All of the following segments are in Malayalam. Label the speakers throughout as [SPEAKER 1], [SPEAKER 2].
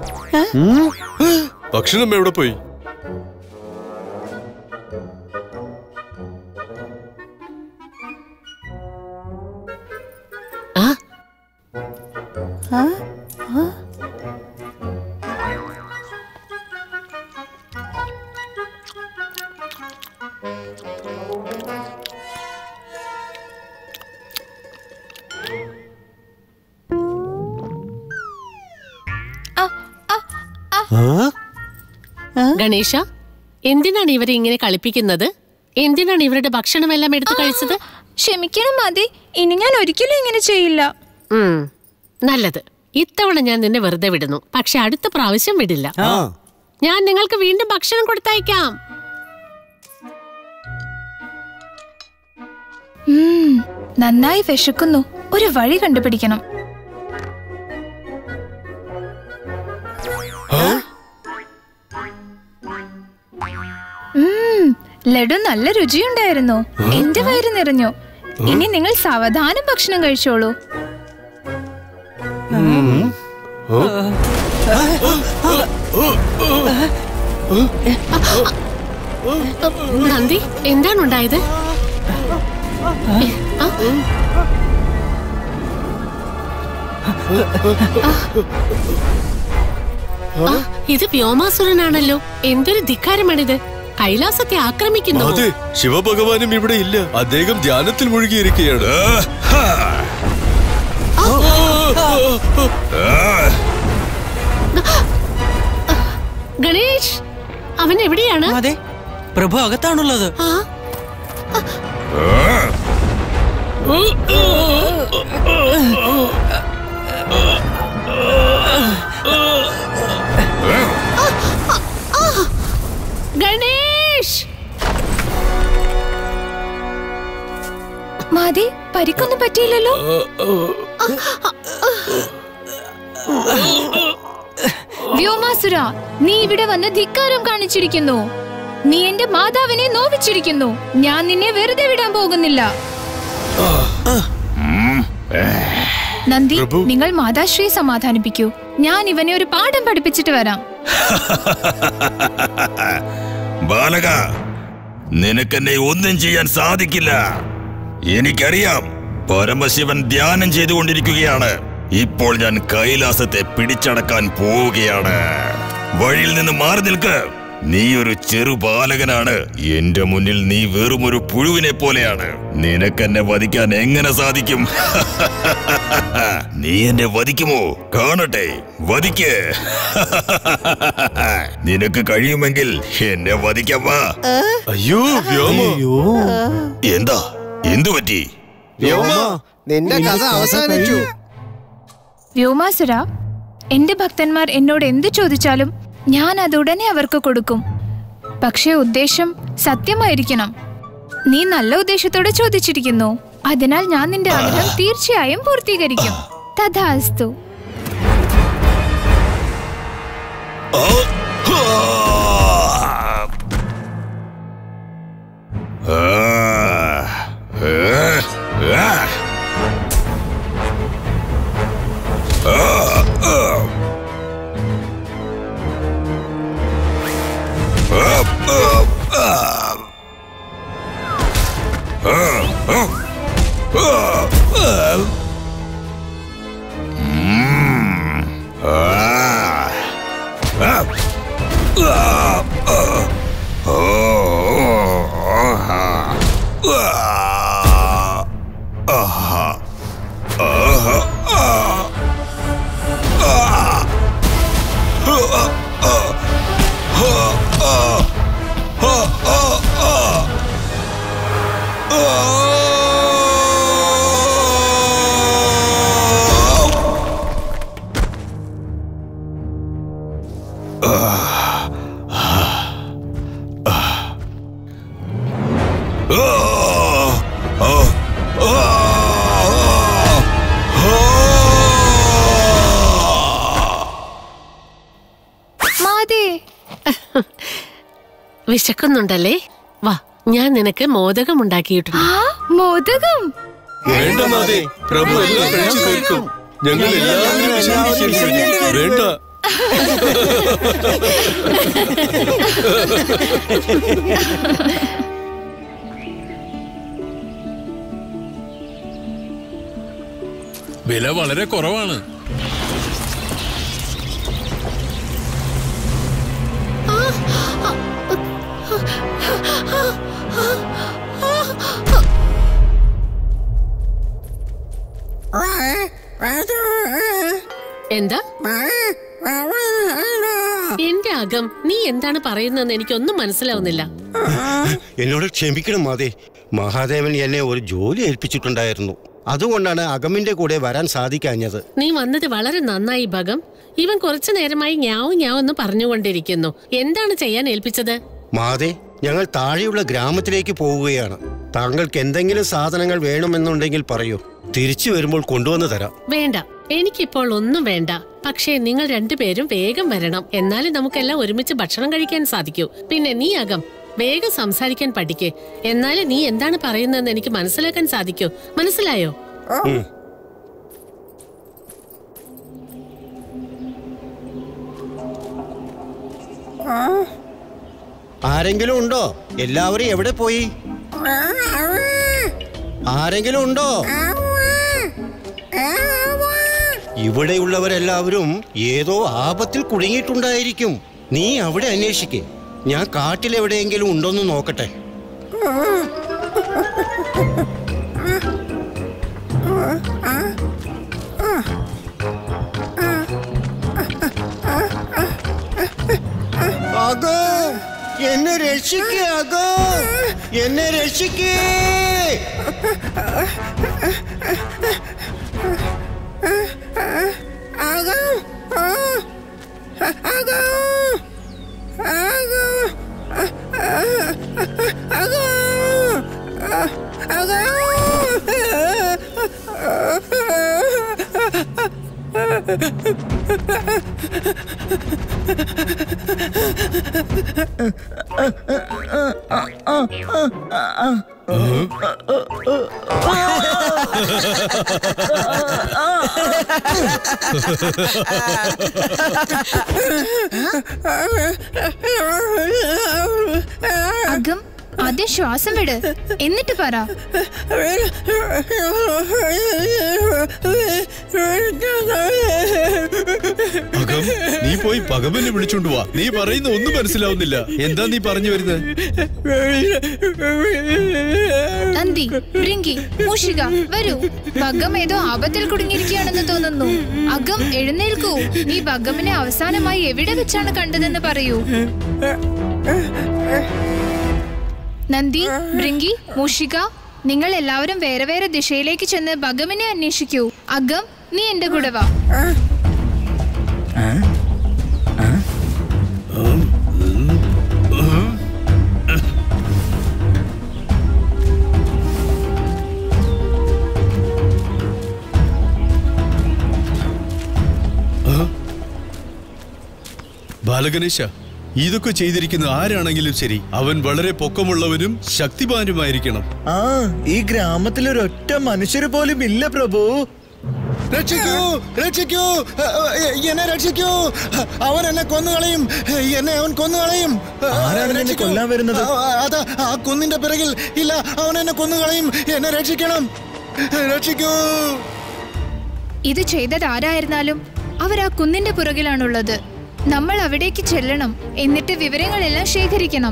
[SPEAKER 1] ഭക്ഷണം എവിടെ പോയി
[SPEAKER 2] ആ
[SPEAKER 3] ആ? ആ?
[SPEAKER 2] ഗണേശ എന്തിനാണ് ഇവരെ ഇങ്ങനെ കളിപ്പിക്കുന്നത് എന്തിനാണ് ഇവരുടെ ഭക്ഷണമെല്ലാം എടുത്തു കഴിച്ചത്
[SPEAKER 3] ക്ഷമിക്കണം മതി ഇനി ഞാൻ ഒരിക്കലും ഇങ്ങനെ ചെയ്യില്ല
[SPEAKER 2] ഉം, നല്ലത് ഇത്തവണ ഞാൻ നിന്നെ വെറുതെ വിടുന്നു പക്ഷെ അടുത്ത പ്രാവശ്യം വിടില്ല ഞാൻ നിങ്ങൾക്ക് വീണ്ടും ഭക്ഷണം കൊടുത്തയക്കാം
[SPEAKER 3] ഉം, നന്നായി വിശക്കുന്നു ഒരു വഴി കണ്ടുപിടിക്കണം ഉം, ലഡു നല്ല രുചിയുണ്ടായിരുന്നു എന്റെ വയറ് നിറഞ്ഞു ഇനി നിങ്ങൾ സാവധാനം ഭക്ഷണം കഴിച്ചോളൂ
[SPEAKER 2] നന്ദി എന്താണ് ഉണ്ടായത് ആ? ആ, ഇത് വ്യോമാസുരനാണല്ലോ എന്തൊരു ധിക്കാരമാണിത് കൈലാസത്തെ ആക്രമിക്കുന്നു
[SPEAKER 1] അതെ ശിവഭഗവാനും ഇവിടെ ഇല്ല അദ്ദേഹം ധ്യാനത്തിൽ മുഴുകിയിരിക്കുകയാണ്
[SPEAKER 2] ഗണേഷ് അവൻ എവിടെയാണ്
[SPEAKER 4] അതെ പ്രഭു അകത്താണുള്ളത്
[SPEAKER 2] ആ ഗണേഷ്
[SPEAKER 3] മതി പരിക്കൊന്നും പറ്റിയില്ലല്ലോ വ്യോമാസുര നീ ഇവിടെ വന്ന് ധിക്കാരം കാണിച്ചിരിക്കുന്നു നീ എന്റെ മാതാവിനെ നോവിച്ചിരിക്കുന്നു ഞാൻ നിന്നെ വെറുതെ വിടാൻ പോകുന്നില്ല നന്ദി
[SPEAKER 1] പ്രഭു.
[SPEAKER 3] നിങ്ങൾ മാതാശ്രീയെ സമാധാനിപ്പിക്കൂ ഞാൻ ഇവനെ ഒരു പാഠം പഠിപ്പിച്ചിട്ട് വരാം
[SPEAKER 5] ബാലക നിനക്കെന്നെ ഒന്നും ചെയ്യാൻ സാധിക്കില്ല എനിക്കറിയാം പരമശിവൻ ധ്യാനം ചെയ്തുകൊണ്ടിരിക്കുകയാണ് ഇപ്പോൾ ഞാൻ കൈലാസത്തെ പിടിച്ചടക്കാൻ പോവുകയാണ് വഴിയിൽ നിന്ന് മാറി നിൽക്ക് നീ ഒരു ചെറു ബാലകനാണ് എന്റെ മുന്നിൽ നീ വെറും ഒരു പുഴുവിനെ പോലെയാണ് നിനക്കെന്നെ വധിക്കാൻ എങ്ങനെ സാധിക്കും നീ എന്നെ വധിക്കുമോ കാണട്ടെ വധിക്ക് നിനക്ക് കഴിയുമെങ്കിൽ എന്നെ വധിക്കാൻ വാ
[SPEAKER 1] അയ്യോ വ്യോമ
[SPEAKER 5] എന്താ എന്തു പറ്റി
[SPEAKER 6] വ്യോമ നിന്റെ കഥ അവസാനിച്ചു
[SPEAKER 3] വ്യോമാസുര എന്റെ ഭക്തന്മാർ എന്നോട് എന്ത് ചോദിച്ചാലും ഞാൻ അത് ഉടനെ അവർക്ക് കൊടുക്കും പക്ഷേ ഉദ്ദേശം സത്യമായിരിക്കണം നീ നല്ല ഉദ്ദേശത്തോടെ ചോദിച്ചിരിക്കുന്നു അതിനാൽ ഞാൻ നിന്റെ ആഗ്രഹം തീർച്ചയായും പൂർത്തീകരിക്കും തഥാസ്തു
[SPEAKER 5] ആ, ആ. ആ, ആ, ആ. ആ, ആ. ആ, ആ, ആ. ആ, ആ. ആ, ആ. ഉം. ആ. Ah! Ah! Ah! Oh! Ah! Ah! Ah! Ah! Ah!
[SPEAKER 3] മാതേ
[SPEAKER 2] വിശക്കുന്നുണ്ടല്ലേ വാ ഞാൻ നിനക്ക് മോദകം ഉണ്ടാക്കിയിട്ടുണ്ട്
[SPEAKER 3] ആ മോദകം
[SPEAKER 1] വേണ്ട മാതേ പ്രഭു എല്ലാം കഴിച്ചു തീർക്കും ഞങ്ങൾ എല്ലാവരും വിശന്നിരിക്കുന്നു. വേണ്ട
[SPEAKER 7] വില വളരെ കുറവാണ്
[SPEAKER 2] എന്താ എന്റെ അകം നീ എന്താണ് പറയുന്നതെന്ന് എനിക്കൊന്നും മനസ്സിലാവുന്നില്ല
[SPEAKER 6] എന്നോട് ക്ഷമിക്കണം മാതേ മഹാദേവൻ എന്നെ ഒരു ജോലി ഏൽപ്പിച്ചിട്ടുണ്ടായിരുന്നു അതുകൊണ്ടാണ് അകമിന്റെ കൂടെ വരാൻ സാധിക്കാഞ്ഞത്
[SPEAKER 2] നീ വന്നത് വളരെ നന്നായി ഭഗം ഇവൻ കുറച്ചു നേരമായി ഞാവും ഞാവും എന്ന് പറഞ്ഞുകൊണ്ടിരിക്കുന്നു എന്താണ് ചെയ്യാൻ ഏൽപ്പിച്ചത്
[SPEAKER 6] മാതേ ഞങ്ങൾ താഴെയുള്ള ഗ്രാമത്തിലേക്ക് പോവുകയാണ് താങ്കൾക്ക് എന്തെങ്കിലും സാധനങ്ങൾ വേണമെന്നുണ്ടെങ്കിൽ പറയൂ തിരിച്ചു വരുമ്പോൾ കൊണ്ടുവന്ന് തരാം
[SPEAKER 2] വേണ്ട എനിക്കിപ്പോൾ ഒന്നും വേണ്ട പക്ഷേ നിങ്ങൾ രണ്ടുപേരും വേഗം വരണം എന്നാലേ നമുക്കെല്ലാം ഒരുമിച്ച് ഭക്ഷണം കഴിക്കാൻ സാധിക്കൂ പിന്നെ നീ അകം വേഗം സംസാരിക്കാൻ പഠിക്കേ എന്നാലേ നീ എന്താണ് പറയുന്നതെന്ന് എനിക്ക് മനസ്സിലാക്കാൻ സാധിക്കൂ മനസ്സിലായോ
[SPEAKER 6] ആരെങ്കിലും ഉണ്ടോ എല്ലാവരും എവിടെ പോയി ആരെങ്കിലും ഉണ്ടോ ഇവിടെയുള്ളവരെല്ലാവരും ഏതോ ആപത്തിൽ കുടുങ്ങിയിട്ടുണ്ടായിരിക്കും നീ അവിടെ അന്വേഷിക്കേ ഞാൻ കാട്ടിലെവിടെയെങ്കിലും ഉണ്ടോന്ന് നോക്കട്ടെ അഗോ എന്നെ രക്ഷിക്കേ അഗോ എന്നെ രക്ഷിക്കേ
[SPEAKER 3] അകം ആദ്യം ശ്വാസം വിട് എന്നിട്ട് പറ
[SPEAKER 1] അകം നീ പോയി പകമനെ വിളിച്ചോണ്ട് വാ നീ പറയുന്ന ഒന്നും മനസ്സിലാവുന്നില്ല എന്താ നീ പറഞ്ഞു വരുന്നത്
[SPEAKER 3] നന്ദി ഭൃങ്കി മൂഷിക വരൂ ഭഗം ഏതോ ആപത്തിൽ കുടുങ്ങിയിരിക്കുകയാണെന്ന് തോന്നുന്നു അകം എഴുന്നേൽക്കൂ നീ ഭഗമിനെ അവസാനമായി എവിടെ വെച്ചാണ് കണ്ടതെന്ന് പറയൂ നന്ദി ഭൃങ്കി മൂഷിക നിങ്ങൾ എല്ലാവരും വേറെ വേറെ ദിശയിലേക്ക് ചെന്ന് ഭഗമിനെ അന്വേഷിക്കൂ അകം നീ എന്റെ കൂടെ വാ
[SPEAKER 1] ബാലഗണേശ ഇതൊക്കെ ചെയ്തിരിക്കുന്ന ആരാണെങ്കിലും ശരി അവൻ വളരെ പൊക്കമുള്ളവനും ശക്തിമാനുമായിരിക്കണം
[SPEAKER 8] ആ ഈ ഗ്രാമത്തിൽ ഒരൊറ്റ മനുഷ്യര് പോലും ഇല്ല പ്രഭു
[SPEAKER 6] രക്ഷിക്കൂ രക്ഷിക്കൂ എന്നെ രക്ഷിക്കൂ അവൻ എന്നെ കൊന്നുകളയും എന്നെ അവൻ കൊന്നുകളയും
[SPEAKER 8] ആരാണ് നിന്നെ കൊല്ലാൻ വരുന്നത്?
[SPEAKER 6] അതാ ആ കുന്നിന്റെ പിറകിൽ ഇല്ല അവൻ എന്നെ കൊന്നുകളയും എന്നെ രക്ഷിക്കണം രക്ഷിക്കൂ
[SPEAKER 3] ഇത് ചെയ്തത് ആരായിരുന്നാലും അവർ ആ കുന്നിന്റെ പുറകിലാണുള്ളത് നമ്മൾ അവിടേക്ക് ചെല്ലണം എന്നിട്ട് വിവരങ്ങളെല്ലാം ശേഖരിക്കണം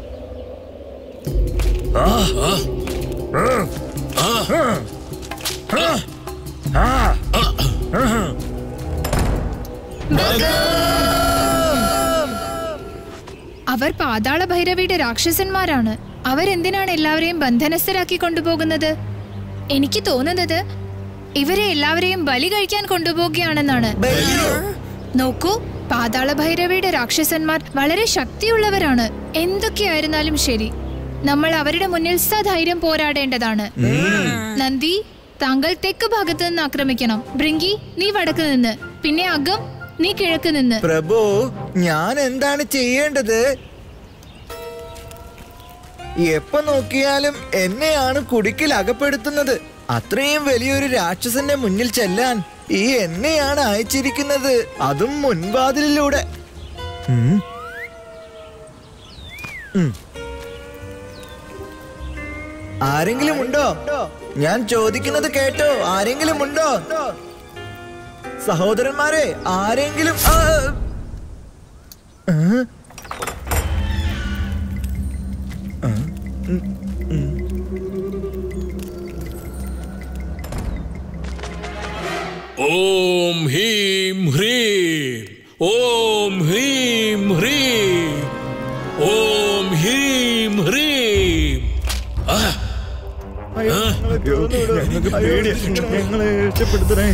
[SPEAKER 3] അവർ പാതാള ഭൈരവിയുടെ രാക്ഷസന്മാരാണ് അവരെന്തിനാണ് എല്ലാവരെയും ബന്ധനസ്ഥരാക്കി കൊണ്ടുപോകുന്നത് എനിക്ക് തോന്നുന്നത് ഇവരെ എല്ലാവരെയും ബലി കഴിക്കാൻ കൊണ്ടുപോകുകയാണെന്നാണ് നോക്കൂ പാതാള ഭൈരവിയുടെ രാക്ഷസന്മാർ വളരെ ശക്തിയുള്ളവരാണ് എന്തൊക്കെയായിരുന്നാലും ശരി നമ്മൾ അവരുടെ മുന്നിൽ സധൈര്യം പോരാടേണ്ടതാണ് നന്ദി താങ്കൾ തെക്ക് ഭാഗത്ത് നിന്ന് ആക്രമിക്കണം ഭൃങ്കി നീ വടക്ക് നിന്ന് പിന്നെ അകം നീ കിഴക്ക് നിന്ന്
[SPEAKER 8] പ്രഭു ഞാൻ എന്താണ് ചെയ്യേണ്ടത് എപ്പോ നോക്കിയാലും എന്നെയാണ് കുടുക്കിൽ അകപ്പെടുത്തുന്നത് അത്രയും വലിയൊരു രാക്ഷസന്റെ മുന്നിൽ ചെല്ലാൻ ഈ എന്നെയാണ് അയച്ചിരിക്കുന്നത് അതും മുൻവാതിലിലൂടെ ഉം. ഉം. ആരെങ്കിലും ഉണ്ടോ ഞാൻ ചോദിക്കുന്നത് കേട്ടോ ആരെങ്കിലും ഉണ്ടോ സഹോദരന്മാരെ ആരെങ്കിലും ആ, ആ. ആ. ഉം. ഉം.
[SPEAKER 7] ഓം ഹീം ഹ്രീം ഓം ഹീം ഹ്രീം ഓം ഹീം ഹ്രീം ആ,
[SPEAKER 8] അയ്യോ, ഞങ്ങൾക്ക് പേടിയാ. ഞങ്ങളെ രക്ഷപ്പെടുത്തണേ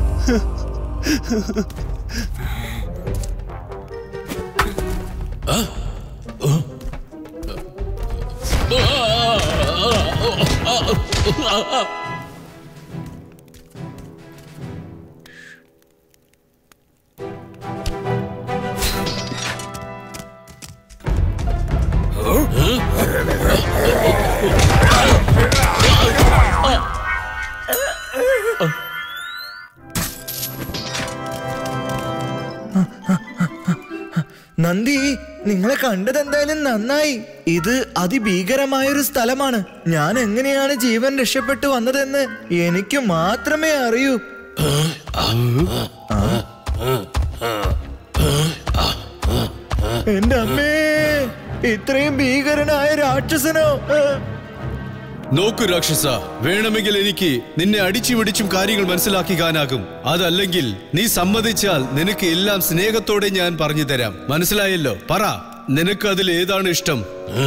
[SPEAKER 8] നന്ദി നിങ്ങളെ കണ്ടത് എന്തായാലും നന്നായി ഇത് അതിഭീകരമായൊരു സ്ഥലമാണ് ഞാൻ എങ്ങനെയാണ് ജീവൻ രക്ഷപ്പെട്ടു വന്നതെന്ന് എനിക്ക് മാത്രമേ അറിയൂ എന്റെ അമ്മേ ഇത്രയും ഭീകരനായ രാക്ഷസനോ ആ.
[SPEAKER 1] നോക്കൂ രാക്ഷസ വേണമെങ്കിൽ എനിക്ക് നിന്നെ അടിച്ചു പിടിച്ചും കാര്യങ്ങൾ മനസ്സിലാക്കിക്കാനാകും അതല്ലെങ്കിൽ നീ സമ്മതിച്ചാൽ നിനക്ക് എല്ലാം സ്നേഹത്തോടെ ഞാൻ പറഞ്ഞു തരാം മനസ്സിലായല്ലോ പറ നിനക്ക് അതിൽ ഏതാണ് ഇഷ്ടം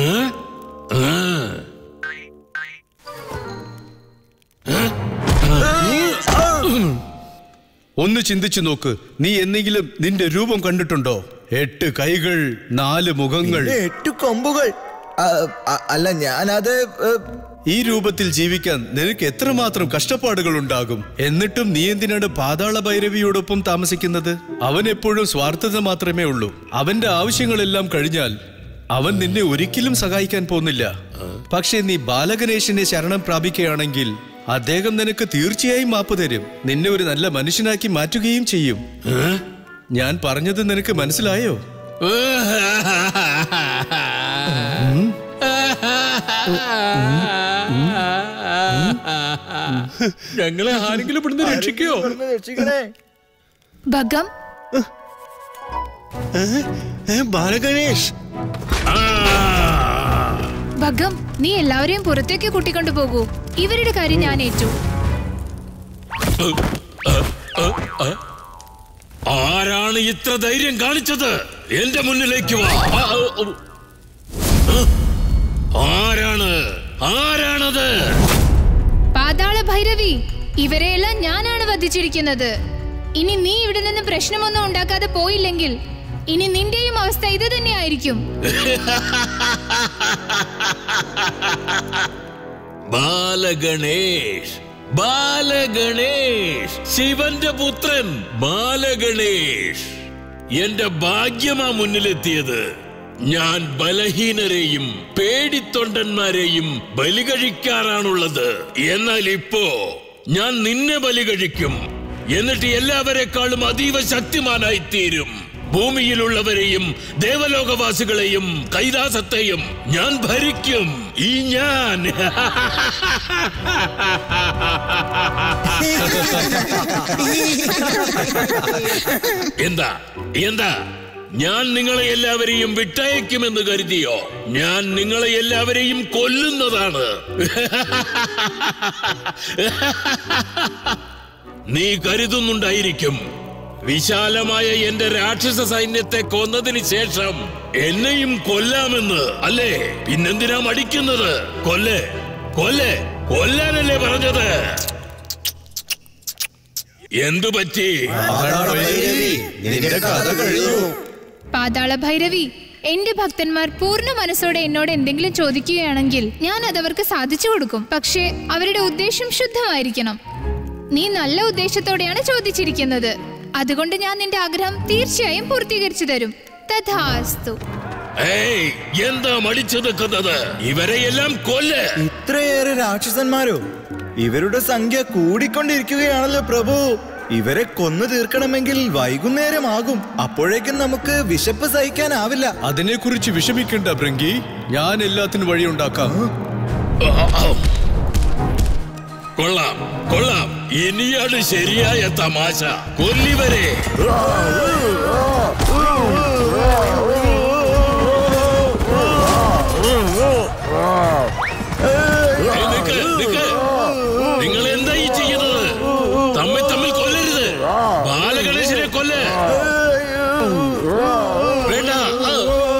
[SPEAKER 1] ഒന്ന് ചിന്തിച്ചു നോക്ക് നീ എന്തെങ്കിലും നിന്റെ രൂപം കണ്ടിട്ടുണ്ടോ എട്ട് കൈകൾ നാല് മുഖങ്ങൾ
[SPEAKER 8] പിന്നെ എട്ടു കൊമ്പുകൾ ആ, ആ, അല്ല ഞാനത് ഏ,
[SPEAKER 1] ഈ രൂപത്തിൽ ജീവിക്കാൻ നിനക്ക് എത്രമാത്രം കഷ്ടപ്പാടുകൾ ഉണ്ടാകും എന്നിട്ടും നീ എന്തിനാണ് പാതാള ഭൈരവിയോടൊപ്പം താമസിക്കുന്നത് അവൻ എപ്പോഴും സ്വാർത്ഥത മാത്രമേ ഉള്ളൂ അവന്റെ ആവശ്യങ്ങളെല്ലാം കഴിഞ്ഞാൽ അവൻ നിന്നെ ഒരിക്കലും സഹായിക്കാൻ പോകുന്നില്ല പക്ഷേ നീ ബാലഗണേശനെ ശരണം പ്രാപിക്കുകയാണെങ്കിൽ അദ്ദേഹം നിനക്ക് തീർച്ചയായും മാപ്പ് തരും നിന്നെ ഒരു നല്ല മനുഷ്യനാക്കി മാറ്റുകയും ചെയ്യും ഞാൻ പറഞ്ഞത് നിനക്ക് മനസ്സിലായോ
[SPEAKER 7] ഞങ്ങളെ ആരെങ്കിലും ഇവിടുന്ന് രക്ഷിക്കോ
[SPEAKER 8] ഇവിടുന്ന് രക്ഷിക്കണേ
[SPEAKER 3] ഭഗം
[SPEAKER 6] ബാലഗണേഷ്
[SPEAKER 3] ഭഗം നീ എല്ലാവരെയും പുറത്തേക്ക് കൂട്ടിക്കൊണ്ടു പോകൂ ഇവരുടെ കാര്യം ഞാൻ ഏറ്റു
[SPEAKER 7] ആരാണ് ഇത്ര ധൈര്യം കാണിച്ചത് എന്റെ മുന്നിലേക്ക് വാ ആ, ആ, ആ. ആരാണ് ആരാണത്
[SPEAKER 3] പാതാള ഭൈരവി ഇവരെയെല്ലാം ഞാനാണ് വധിച്ചിരിക്കുന്നത് ഇനി നീ ഇവിടെ നിന്ന് പ്രശ്നമൊന്നും ഉണ്ടാക്കാതെ പോയില്ലെങ്കിൽ ഇനി നിന്റെയും അവസ്ഥ ഇത് തന്നെയായിരിക്കും
[SPEAKER 7] ബാലഗണേഷ് ബാലഗണേഷ് ശിവന്റെ പുത്രൻ ബാലഗണേഷ് എന്റെ ഭാഗ്യമാ മുന്നിലെത്തിയത് ഞാൻ ബലഹീനരെയും പേടിത്തൊണ്ടന്മാരെയും ബലി കഴിക്കാറാണുള്ളത് എന്നാൽ ഇപ്പോ ഞാൻ നിന്നെ ബലി കഴിക്കും എന്നിട്ട് എല്ലാവരെക്കാളും അതീവ ശക്തിമാനായി തീരും ഭൂമിയിലുള്ളവരെയും ദേവലോകവാസികളെയും കൈലാസത്തെയും ഞാൻ ഭരിക്കും ഈ ഞാൻ എന്താ എന്താ ഞാൻ നിങ്ങളെ എല്ലാവരെയും വിട്ടയക്കുമെന്ന് കരുതിയോ ഞാൻ നിങ്ങളെ എല്ലാവരെയും കൊല്ലുന്നതാണ് നീ കരുതുന്നുണ്ടായിരിക്കും വിശാലമായ എന്റെ രാക്ഷസ സൈന്യത്തെ കൊന്നതിന് ശേഷം എന്നെയും കൊല്ലാമെന്ന് അല്ലേ പിന്നെന്തിനാ മടിക്കുന്നത് കൊല്ലെ കൊല്ലെ കൊല്ലാനല്ലേ പറഞ്ഞത് എന്തു പറ്റി
[SPEAKER 6] നിന്റെ കഥ കഴിഞ്ഞു
[SPEAKER 3] പാതാള ഭൈരവി എന്റെ ഭക്തന്മാർ പൂർണ്ണ മനസ്സോടെ എന്നോട് എന്തെങ്കിലും ചോദിക്കുകയാണെങ്കിൽ ഞാൻ അതവർക്ക് സാധിച്ചു കൊടുക്കും പക്ഷേ അവരുടെ ഉദ്ദേശം ശുദ്ധമായിരിക്കണം നീ നല്ല ഉദ്ദേശത്തോടെയാണ് ചോദിച്ചിരിക്കുന്നത് അതുകൊണ്ട് ഞാൻ നിന്റെ ആഗ്രഹം തീർച്ചയായും പൂർത്തീകരിച്ചു തരും തഥാസ്തു
[SPEAKER 7] ഏയ് എന്താ മടിച്ചു നിൽക്കുന്നത് ഇവരെയെല്ലാം കൊല്ല്
[SPEAKER 8] ഇത്രയേറെ രാക്ഷസന്മാരോ ഇവരുടെ സംഖ്യ കൂടിക്കൊണ്ടിരിക്കുകയാണല്ലോ പ്രഭു ഇവരെ കൊന്നു തീർക്കണമെങ്കിൽ വൈകുന്നേരമാകും അപ്പോഴേക്കും നമുക്ക് വിശപ്പ് സഹിക്കാനാവില്ല
[SPEAKER 1] അതിനെക്കുറിച്ച് വിഷമിക്കണ്ട ഭൃങ്കി ഞാൻ എല്ലാത്തിനും വഴിയുണ്ടാക്കാം
[SPEAKER 7] കൊള്ളാം കൊള്ളാം ഇനിയാണ് ശരിയായ തമാശ കൊല്ലിവരെ ഏയ്, നിക്ക്, നിക്ക്. നിങ്ങൾ എന്താ ഈ ചെയ്യുന്നത് തമ്മിൽ തമ്മിൽ കൊല്ലരുത് ബാലഗണേശനെ കൊല്ല വേണ്ട ആ,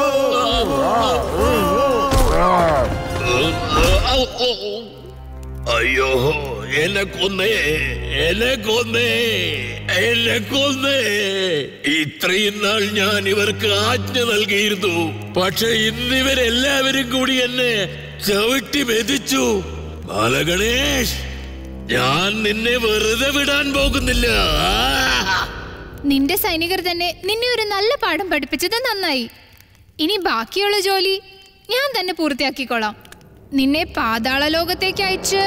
[SPEAKER 7] ആ, ആ. അയ്യോ എന്നെ കൊന്നേ എന്നെ കൊന്നേ എന്നെ കൊന്നേ ഇത്രയും നാൾ ഞാൻ ഇവർക്ക് ആജ്ഞ നൽകിയിരുന്നു പക്ഷെ ഇന്നിവരെല്ലാവരും കൂടി എന്നെ ചവിട്ടി മെതിച്ചു ബാലഗണേഷ് ഞാൻ നിന്നെ വെറുതെ വിടാൻ പോകുന്നില്ല ആ!
[SPEAKER 3] നിന്റെ സൈനികർ തന്നെ നിന്നെ ഒരു നല്ല പാഠം പഠിപ്പിച്ചത് നന്നായി ഇനി ബാക്കിയുള്ള ജോലി ഞാൻ തന്നെ പൂർത്തിയാക്കിക്കോളാം നിന്നെ പാതാള ലോകത്തേക്ക് അയച്ച്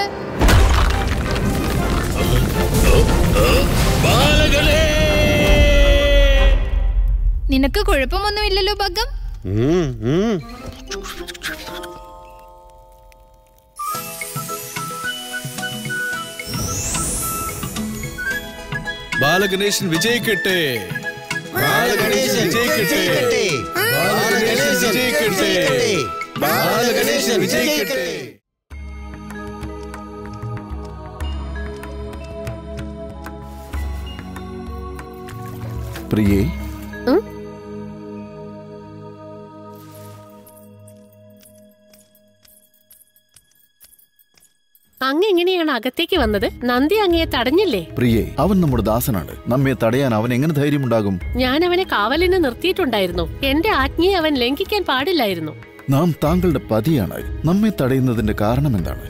[SPEAKER 7] ബാലഗണേഷ്
[SPEAKER 3] നിനക്ക് കുഴപ്പമൊന്നുമില്ലല്ലോ ഭഗം
[SPEAKER 6] ഉം, ഉം.
[SPEAKER 1] ബാലഗണേശൻ വിജയിക്കട്ടെ
[SPEAKER 6] ബാലഗണേശൻ
[SPEAKER 1] വിജയിക്കട്ടെ
[SPEAKER 6] ബാലഗണേശൻ
[SPEAKER 1] വിജയിക്കട്ടെ
[SPEAKER 6] ബാലഗണേശൻ വിജയിക്കട്ടെ
[SPEAKER 9] പ്രിയേ
[SPEAKER 2] ഉം? അങ്ങ് എങ്ങനെയാണ് അകത്തേക്ക് വന്നത് നന്ദി അങ്ങയെ തടഞ്ഞില്ലേ
[SPEAKER 9] പ്രിയേ അവൻ നമ്മുടെ ദാസനാണ് നമ്മെ തടയാൻ അവൻ എങ്ങനെ ധൈര്യമുണ്ടാകും
[SPEAKER 2] ഞാൻ അവനെ കാവലിന് നിർത്തിയിട്ടുണ്ടായിരുന്നു എന്റെ ആജ്ഞയെ അവൻ ലംഘിക്കാൻ പാടില്ലായിരുന്നു
[SPEAKER 9] നാം താങ്കളുടെ പതിയാണ് നമ്മെ തടയുന്നതിന്റെ കാരണം എന്താണ്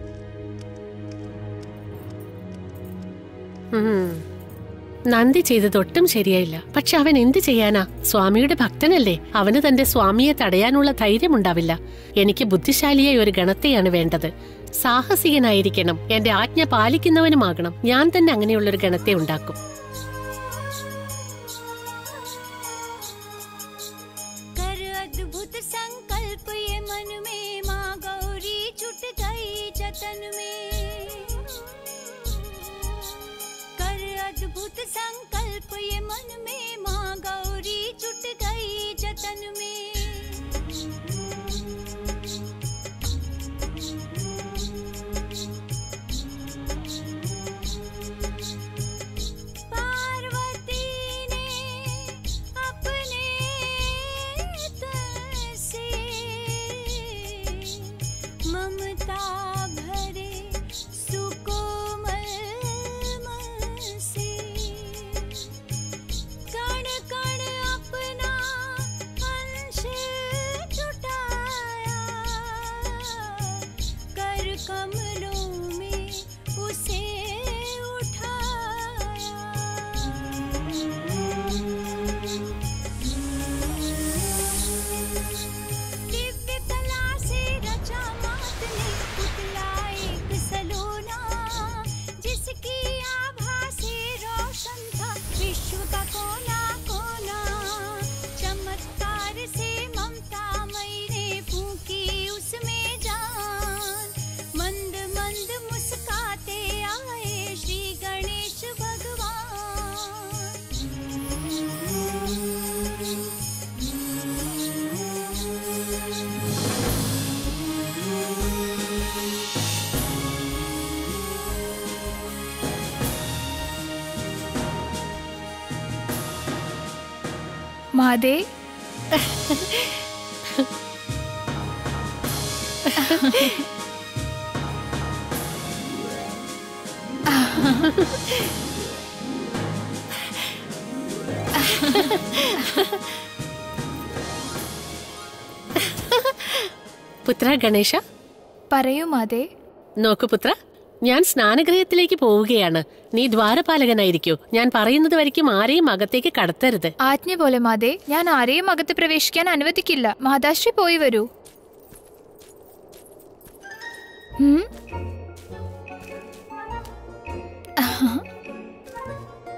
[SPEAKER 2] ഉം. നന്ദി ചെയ്തത് ഒട്ടും ശരിയായില്ല പക്ഷെ അവൻ എന്ത് ചെയ്യാനാ സ്വാമിയുടെ ഭക്തനല്ലേ അവന് തന്റെ സ്വാമിയെ തടയാനുള്ള ധൈര്യമുണ്ടാവില്ല എനിക്ക് ബുദ്ധിശാലിയായ ഒരു ഗണത്തെയാണ് വേണ്ടത് സാഹസികനായിരിക്കണം എന്റെ ആജ്ഞ പാലിക്കുന്നവനുമാകണം ഞാൻ തന്നെ അങ്ങനെയുള്ള ഒരു ഗണത്തെ ഉണ്ടാക്കും
[SPEAKER 10] कर अद्भुत संकल्प ये मन में माँ गौरी छुट गई जतन में कर अद्भुत संकल्प ये मन में माँ गौरी छुट गई जतन में पार्वती ने अपने तन से ममता भरे सुकोमल मन से कण कण अपना अंश जुटाया कर कमलों में उसे उठाया दिव्य कला से रचा मात ने पुतला एक सलोना जिसकी आभा से रोशन था विश्व का कोना कोना चमत्कार से ममता मई ने फूकी उसमें जान मंद मंद मुस्काते आए श्री गणेश भगवान
[SPEAKER 3] മാതേ
[SPEAKER 2] പുത്ര ഗണേശ
[SPEAKER 3] പറയൂ മാതേ
[SPEAKER 2] നോക്കു പുത്ര ഞാൻ സ്നാനഗൃഹത്തിലേക്ക് പോവുകയാണ് നീ ദ്വാരപാലകനായിരിക്കൂ ഞാൻ പറയുന്നത് വരയ്ക്കും ആരെയും അകത്തേക്ക് കടത്തരുത്
[SPEAKER 3] ആജ്ഞ പോലെ മാതേ ഞാൻ ആരെയും അകത്ത് പ്രവേശിക്കാൻ അനുവദിക്കില്ല മാതാശ്രീ പോയി വരൂ ഉം?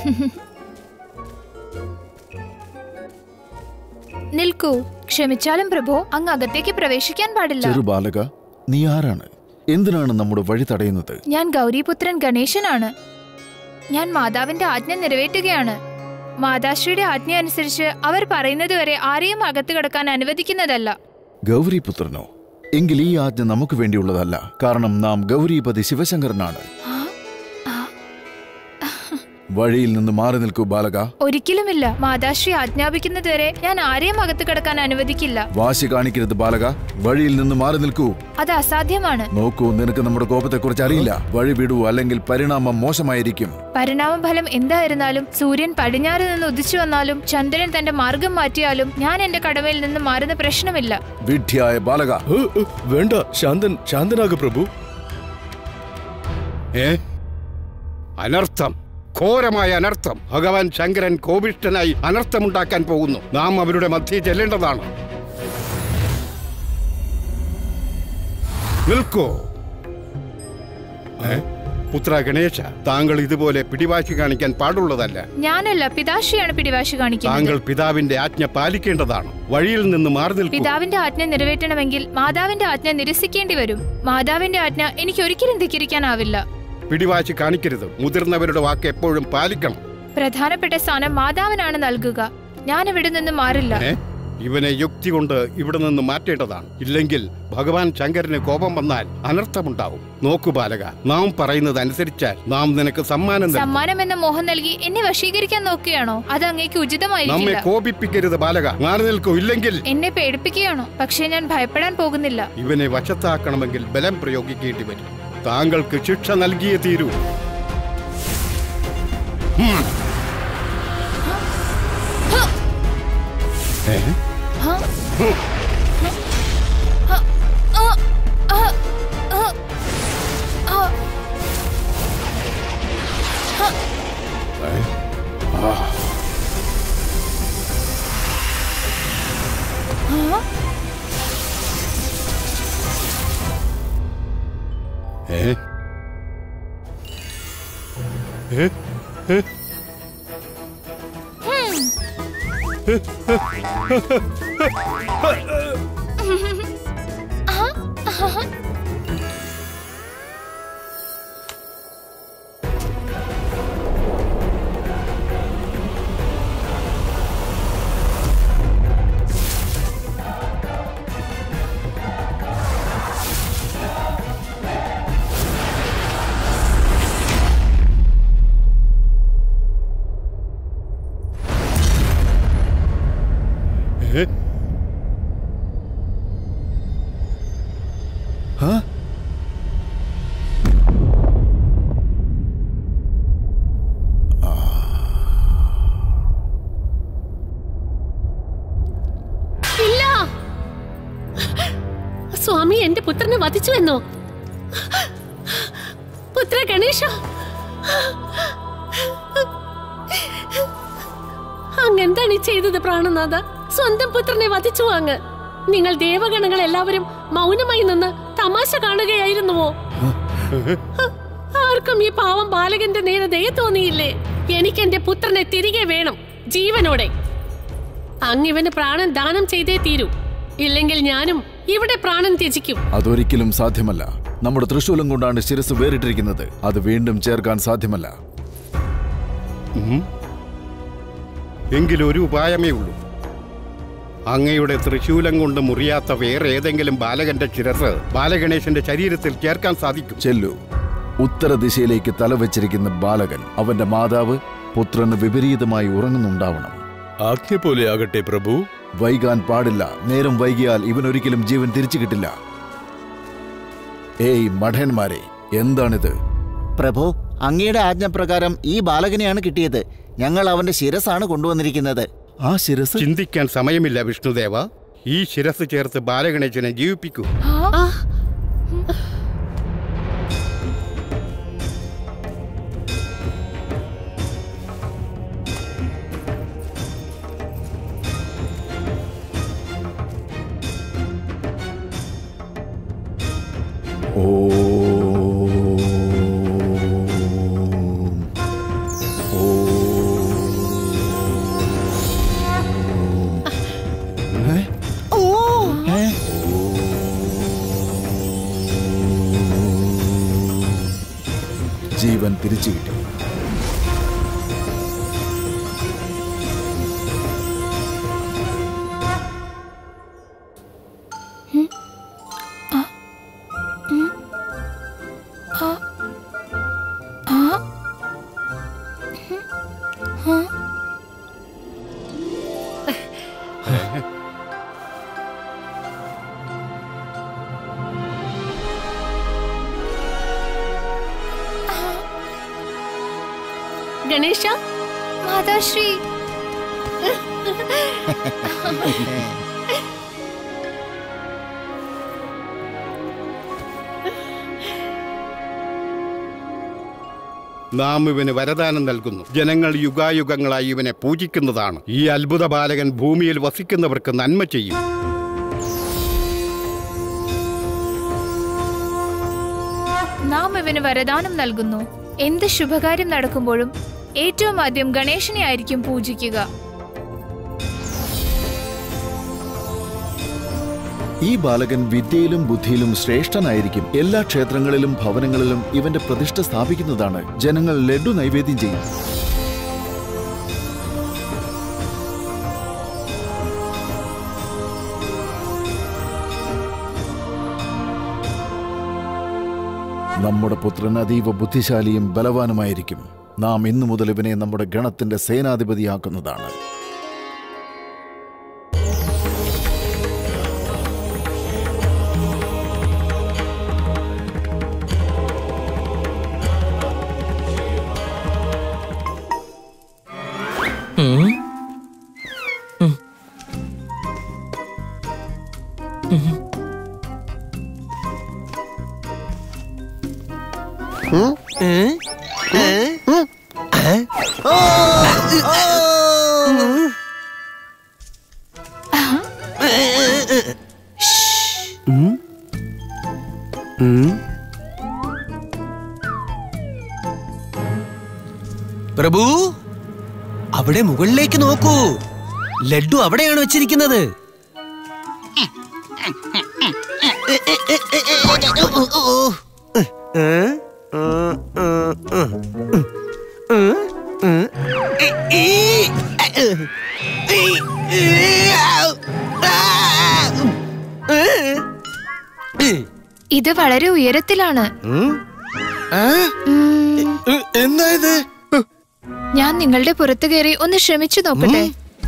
[SPEAKER 3] നിൽക്കൂ ക്ഷമിച്ചാലും പ്രഭു അങ്ങ് അകത്തേക്ക് പ്രവേശിക്കാൻ പാടില്ല
[SPEAKER 9] ചെറു ബാലക നീ ആരാണ് എന്തിനാണ് നമ്മുടെ വഴി തടയുന്നത്
[SPEAKER 3] ഞാൻ ഗൗരീപുത്രൻ ഗണേശനാണ് ഞാൻ മാതാവിന്റെ ആജ്ഞ നിറവേറ്റുകയാണ് മാതാശ്രീയുടെ ആജ്ഞ അനുസരിച്ച് അവർ പറയുന്നതുവരെ ആരെയും അകത്ത് കിടക്കാൻ അനുവദിക്കുന്നതല്ല
[SPEAKER 9] ഗൗരീപുത്രനോ എങ്കിൽ ഈ ആജ്ഞ നമുക്ക് വേണ്ടിയുള്ളതല്ല കാരണം നാം ഗൗരീപതി ശിവശങ്കരനാണ് വഴിയിൽ നിന്ന് മാറി നിൽക്കൂ ബാലക
[SPEAKER 3] ഒരിക്കലുമില്ല മാതാശ്രീ ആജ്ഞാപിക്കുന്നതുവരെ ഞാൻ ആരെയും അകത്ത് കിടക്കാൻ അനുവദിക്കില്ല
[SPEAKER 9] വാശി കാണിക്കരുത് ബാലക വഴിയിൽ നിന്ന് മാറി നിൽക്കൂ
[SPEAKER 3] അത് അസാധ്യമാണ്
[SPEAKER 9] നോക്കൂ നിനക്ക് നമ്മുടെ കോപത്തെക്കുറിച്ച് അറിയില്ല വഴി വിടൂ അല്ലെങ്കിൽ പരിണാമം മോശമായിരിക്കും
[SPEAKER 3] പരിണാമഫലം എന്തായിരുന്നാലും സൂര്യൻ പടിഞ്ഞാറ് നിന്ന് ഉദിച്ചു വന്നാലും ചന്ദ്രൻ തന്റെ മാർഗം മാറ്റിയാലും ഞാൻ എന്റെ കടമയിൽ നിന്ന് മാറുന്ന പ്രശ്നമില്ല
[SPEAKER 9] വിഡ്ഢിയായ ബാലക
[SPEAKER 1] ഏ, ഏ, വേണ്ട ശാന്തൻ ശാന്തനാക പ്രഭു
[SPEAKER 11] ഏ അനർത്ഥം ഘോരമായ അനർത്ഥം ഭഗവാൻ ശങ്കരൻ കോപിഷ്ഠനായി അനർത്ഥമുണ്ടാക്കാൻ പോകുന്നു നാം അവരുടെ മധ്യേ ചെല്ലേണ്ടതാണ് നിൽക്കോ ഏ? പുത്ര ഗണേശ താങ്കൾ ഇതുപോലെ പിടിവാശി കാണിക്കാൻ പാടുള്ളതല്ല
[SPEAKER 3] ഞാനല്ല പിതാശ്രീയാണ് പിടിവാശി കാണിക്കുന്നത്
[SPEAKER 11] താങ്കൾ പിതാവിന്റെ ആജ്ഞ പാലിക്കേണ്ടതാണ് വഴിയിൽ നിന്ന് മാറി നിൽക്കൂ
[SPEAKER 3] പിതാവിന്റെ ആജ്ഞ നിറവേറ്റണമെങ്കിൽ മാതാവിന്റെ ആജ്ഞ നിരസിക്കേണ്ടി വരും മാതാവിന്റെ ആജ്ഞ എനിക്ക് ഒരിക്കലും ധിക്കരിക്കാനാവില്ല
[SPEAKER 11] പിടിവാശി കാണിക്കരുത് മുതിർന്നവരുടെ വാക്ക് എപ്പോഴും പാലിക്കണം
[SPEAKER 3] പ്രധാനപ്പെട്ട സ്ഥാനം മാതാവിനാണ് നൽകുക ഞാൻ ഇവിടെ നിന്ന് മാറില്ല
[SPEAKER 11] ഏ? ഇവനെ യുക്തി കൊണ്ട് ഇവിടെ നിന്ന് മാറ്റേണ്ടതാണ് ഇല്ലെങ്കിൽ ഭഗവാൻ ശങ്കരന് കോപം വന്നാൽ അനർത്ഥമുണ്ടാവും നോക്കു ബാലക നാം പറയുന്നത് അനുസരിച്ചാൽ നാം നിനക്ക് സമ്മാനം നൽകും
[SPEAKER 3] സമ്മാനം എന്ന മോഹം നൽകി എന്നെ വശീകരിക്കാൻ നോക്കുകയാണോ അത് അങ്ങേക്ക്
[SPEAKER 11] നമ്മെ
[SPEAKER 3] ഉചിതമായിരിക്കില്ല
[SPEAKER 11] കോപിപ്പിക്കരുത് ബാലക മാറി നിൽക്കൂ ഇല്ലെങ്കിൽ
[SPEAKER 3] എന്നെ പേടിപ്പിക്കുകയാണോ പക്ഷേ ഞാൻ ഭയപ്പെടാൻ പോകുന്നില്ല
[SPEAKER 11] ഇവനെ വശത്താക്കണമെങ്കിൽ ബലം പ്രയോഗിക്കേണ്ടി വരും താങ്കൾക്ക് ശിക്ഷ നൽകിയേ തീരൂ ഹും. ഏ?
[SPEAKER 3] ഹ?
[SPEAKER 11] ഹും.
[SPEAKER 3] ഹ? ആ, ആ, ആ, ആ. ഹ?
[SPEAKER 11] ഏ? ആ.
[SPEAKER 3] ആ?
[SPEAKER 11] ഏ? ഏ? ഏ?
[SPEAKER 3] ഹും. ആ, ആ.
[SPEAKER 11] ഏ?
[SPEAKER 9] ഹ?
[SPEAKER 2] ഇല്ല സ്വാമി എന്റെ പുത്രനെ വധിച്ചു എന്നോ പുത്ര ഗണേശ അങ്ങെന്താണ് ഈ ചെയ്തത് പ്രാണനാഥ സ്വന്തം പുത്രനെ വധിച്ചു അങ്ങ് നിങ്ങൾ ദേവഗണങ്ങൾ എല്ലാവരും മൗനമായി നിന്ന് തമാശ കാണുകയായിരുന്നുവോ ആർക്കും ഈ പാവം ബാലകന്റെ നേരെ ദയ തോന്നിയില്ലേ എനിക്ക് എന്റെ പുത്രനെ തിരികെ വേണം ജീവനോടെ അങ്ങ് ഇവന് പ്രാണൻ ദാനം ചെയ്തേ തീരൂ ഇല്ലെങ്കിൽ ഞാനും ഇവിടെ പ്രാണൻ ത്യജിക്കും
[SPEAKER 9] അതൊരിക്കലും സാധ്യമല്ല നമ്മുടെ തൃശൂലം കൊണ്ടാണ് ശിരസ് വേറിട്ടിരിക്കുന്നത് അത് വീണ്ടും ചേർക്കാൻ സാധ്യമല്ല
[SPEAKER 11] ഉം. എങ്കിലൊരു ഉപായമേ ഉള്ളൂ അങ്ങയുടെ തൃശൂലം കൊണ്ട് മുറിയാത്ത വേറെ ഏതെങ്കിലും ബാലകന്റെ ശിരസ് ബാലഗണേശന്റെ ശരീരത്തിൽ ചേർക്കാൻ സാധിക്കും
[SPEAKER 9] ചെല്ലു ഉത്തരദിശയിലേക്ക് തലവെച്ചിരിക്കുന്ന ബാലകൻ അവന്റെ മാതാവ് പുത്രന് വിപരീതമായി ഉറങ്ങുന്നുണ്ടാവണം
[SPEAKER 1] ആജ്ഞ പോലെ ആകട്ടെ പ്രഭു
[SPEAKER 9] വൈകാൻ പാടില്ല നേരം വൈകിയാൽ ഇവനൊരിക്കലും ജീവൻ തിരിച്ചു കിട്ടില്ല ഏയ് മഠന്മാരെ എന്താണിത്
[SPEAKER 12] പ്രഭു അങ്ങയുടെ ആജ്ഞപ്രകാരം ഈ ബാലകനെയാണ് കിട്ടിയത് ഞങ്ങൾ അവന്റെ ശിരസാണ് കൊണ്ടുവന്നിരിക്കുന്നത്
[SPEAKER 9] ആ ശിരസ്
[SPEAKER 11] ചിന്തിക്കാൻ സമയമില്ല വിഷ്ണുദേവ ഈ ശിരസ് ചേർത്ത് ബാലഗണേശനെ ജീവിപ്പിക്കൂ
[SPEAKER 3] ആ?
[SPEAKER 9] ഓം ഓം ജീവൻ തിരിച്ചു കിട്ടി
[SPEAKER 3] ആ ആ ആ
[SPEAKER 2] ഗണേശ
[SPEAKER 3] മാതാശ്രീ
[SPEAKER 11] നാം ഇവന് വരദാനം നൽകുന്നു ജനങ്ങൾ യുഗായുഗങ്ങളായി ഇവനെ പൂജിക്കുന്നതാണ് ഈ അത്ഭുത ബാലകൻ ഭൂമിയിൽ വസിക്കുന്നവർക്ക് നന്മ ചെയ്യും
[SPEAKER 3] നാം ഇവന് വരദാനം നൽകുന്നു എന്ത് ശുഭകാര്യം നടക്കുമ്പോഴും ഏറ്റവും ആദ്യം ഗണേശനെ ആയിരിക്കും പൂജിക്കുക
[SPEAKER 9] ഈ ബാലകൻ വിദ്യയിലും ബുദ്ധിയിലും ശ്രേഷ്ഠനായിരിക്കും എല്ലാ ക്ഷേത്രങ്ങളിലും ഭവനങ്ങളിലും ഇവന്റെ പ്രതിഷ്ഠ സ്ഥാപിക്കുന്നതാണ് ജനങ്ങൾ ലഡു നൈവേദ്യം ചെയ്യും നമ്മുടെ പുത്രൻ അതീവ ബുദ്ധിശാലിയും ബലവാനുമായിരിക്കും നാം ഇന്നു മുതൽ ഇവനെ നമ്മുടെ ഗണത്തിന്റെ സേനാധിപതിയാക്കുന്നതാണ്
[SPEAKER 13] പ്രഭു അവിടെ മുകളിലേക്ക് നോക്കൂ ലഡ്ഡു അവിടെയാണ് വെച്ചിരിക്കുന്നത്
[SPEAKER 3] ഇത് വളരെ ഉയരത്തിലാണ്
[SPEAKER 13] എന്താ ഇത്
[SPEAKER 3] ഞാൻ നിങ്ങളുടെ പുറത്തു കയറി ഒന്ന് ശ്രമിച്ചു നോക്കട്ടെ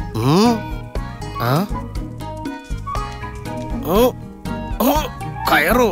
[SPEAKER 13] കയറോ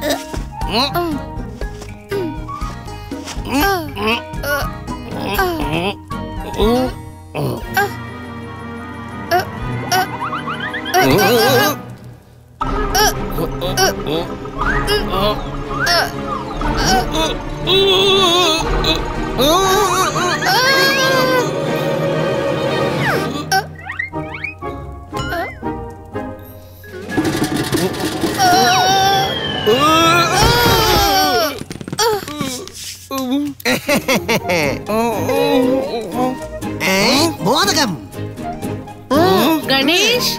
[SPEAKER 13] മോദകം
[SPEAKER 2] ഗണേഷ്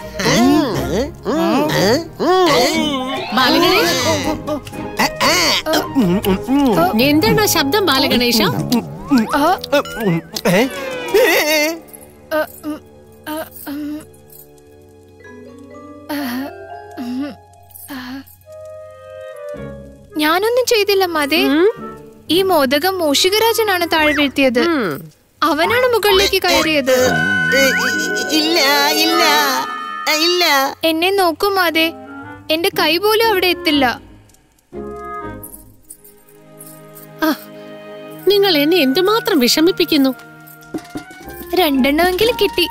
[SPEAKER 2] ബാലഗണേഷ് എന്താണ് ആ ശബ്ദം ബാലഗണേശ
[SPEAKER 3] ഞാനൊന്നും ചെയ്തില്ല മതേ ഈ മോദകം മൂഷികരാജനാണ് താഴെ വീഴ്ത്തിയത് അവനാണ് മുകളിലേക്ക് കയറിയത്
[SPEAKER 13] ഇല്ല ഇല്ല ഇല്ല
[SPEAKER 3] എന്നെ നോക്കൂ മാതേ എന്റെ കൈ പോലും അവിടെ എത്തില്ല
[SPEAKER 2] നിങ്ങൾ എന്നെ എന്തുമാത്രം വിഷമിപ്പിക്കുന്നു
[SPEAKER 3] രണ്ടെണ്ണമെങ്കിലും കിട്ടി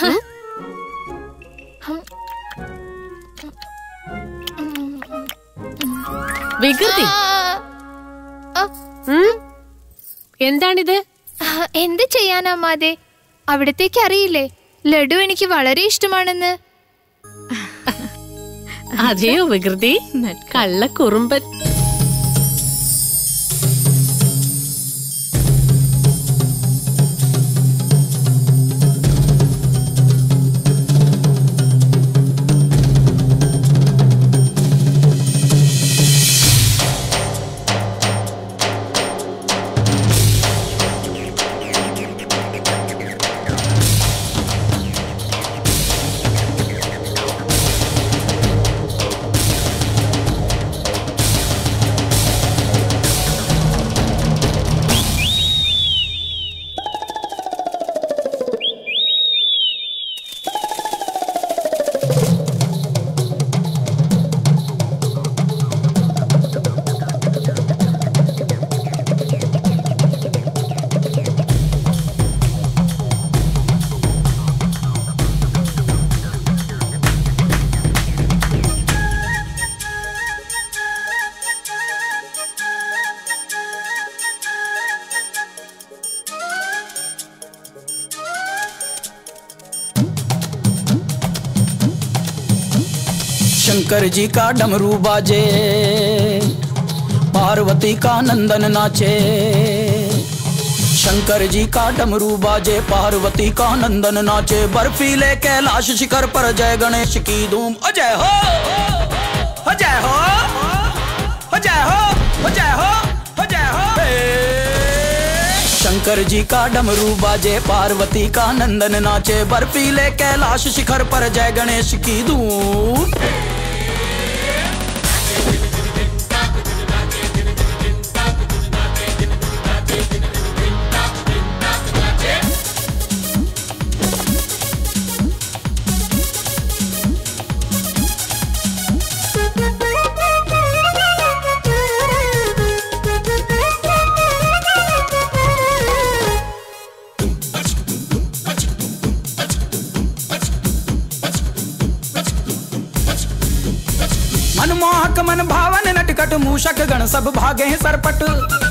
[SPEAKER 2] വികൃതി ഉം? എന്താണിത്
[SPEAKER 3] എന്ത് ചെയ്യാനാ മാതേ അവിടത്തേക്ക് അറിയില്ലേ ലഡു എനിക്ക് വളരെ ഇഷ്ടമാണെന്ന്
[SPEAKER 2] അതെയോ വികൃതി കള്ളക്കുറുമ്പൻ
[SPEAKER 14] शंकर जी का डमरू बाजे पार्वती का नंदन नाचे शंकर जी का डमरू बाजे पार्वती का नंदन नाचे बर्फीले कैलाश शिखर पर जय गणेश की धूम अजय हो अजय हो अजय हो अजय हो अजय हो शंकर जी का डमरू बाजे पार्वती का नंदन नाचे बर्फीले कैलाश शिखर पर जय गणेश की धूम मनमोहक मन भावन नटकट मूषक गण सब भागे हैं सरपट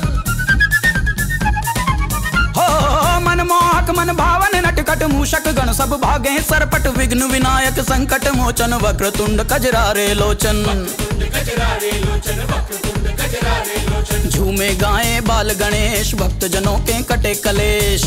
[SPEAKER 14] हो मनमोहक मन भावन नटकट मूषक गण सब भागे हैं सरपट विघ्न विनायक संकट मोचन वक्र तुंड कजरारे लोचन झूमे गाए बाल गणेश भक्त जनों के कटे कलेश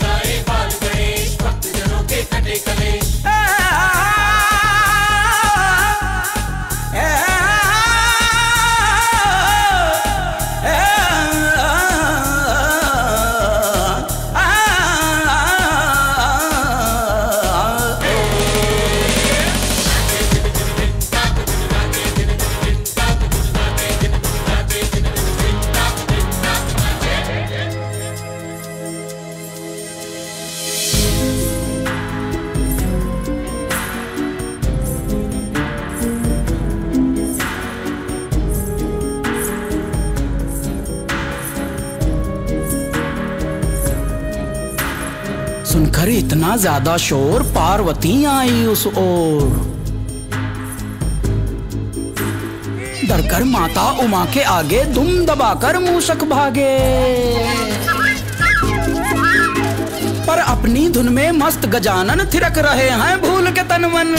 [SPEAKER 14] सुनकर इतना ज्यादा शोर पार्वती आई उस ओर डरकर माता उमा के आगे दुम दबाकर मूषक भागे पर अपनी धुन में मस्त गजानन थिरक रहे हैं भूल के तनवन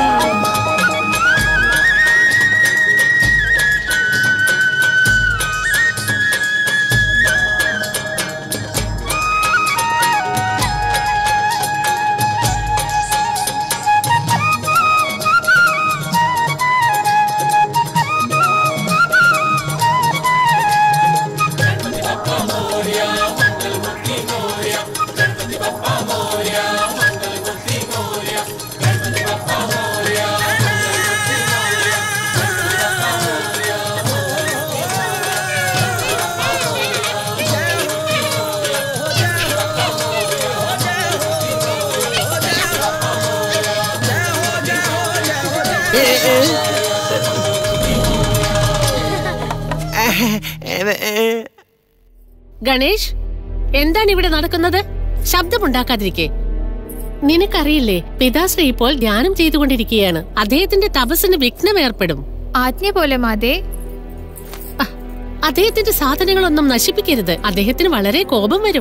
[SPEAKER 2] ഗണേഷ് എന്താണ് ഇവിടെ നടക്കുന്നത് ശബ്ദമുണ്ടാക്കാതിരിക്കെ നിനക്കറിയില്ലേ പിതാശ്രീ ഇപ്പോൾ ധ്യാനം ചെയ്തുകൊണ്ടിരിക്കുകയാണ് അദ്ദേഹത്തിന്റെ തപസ്സിന് വിഘ്നം ഏർപ്പെടും
[SPEAKER 3] ആജ്ഞ പോലെ മാതേ
[SPEAKER 2] അദ്ദേഹത്തിന്റെ സാധനങ്ങളൊന്നും നശിപ്പിക്കരുത് അദ്ദേഹത്തിന് വളരെ കോപം വരും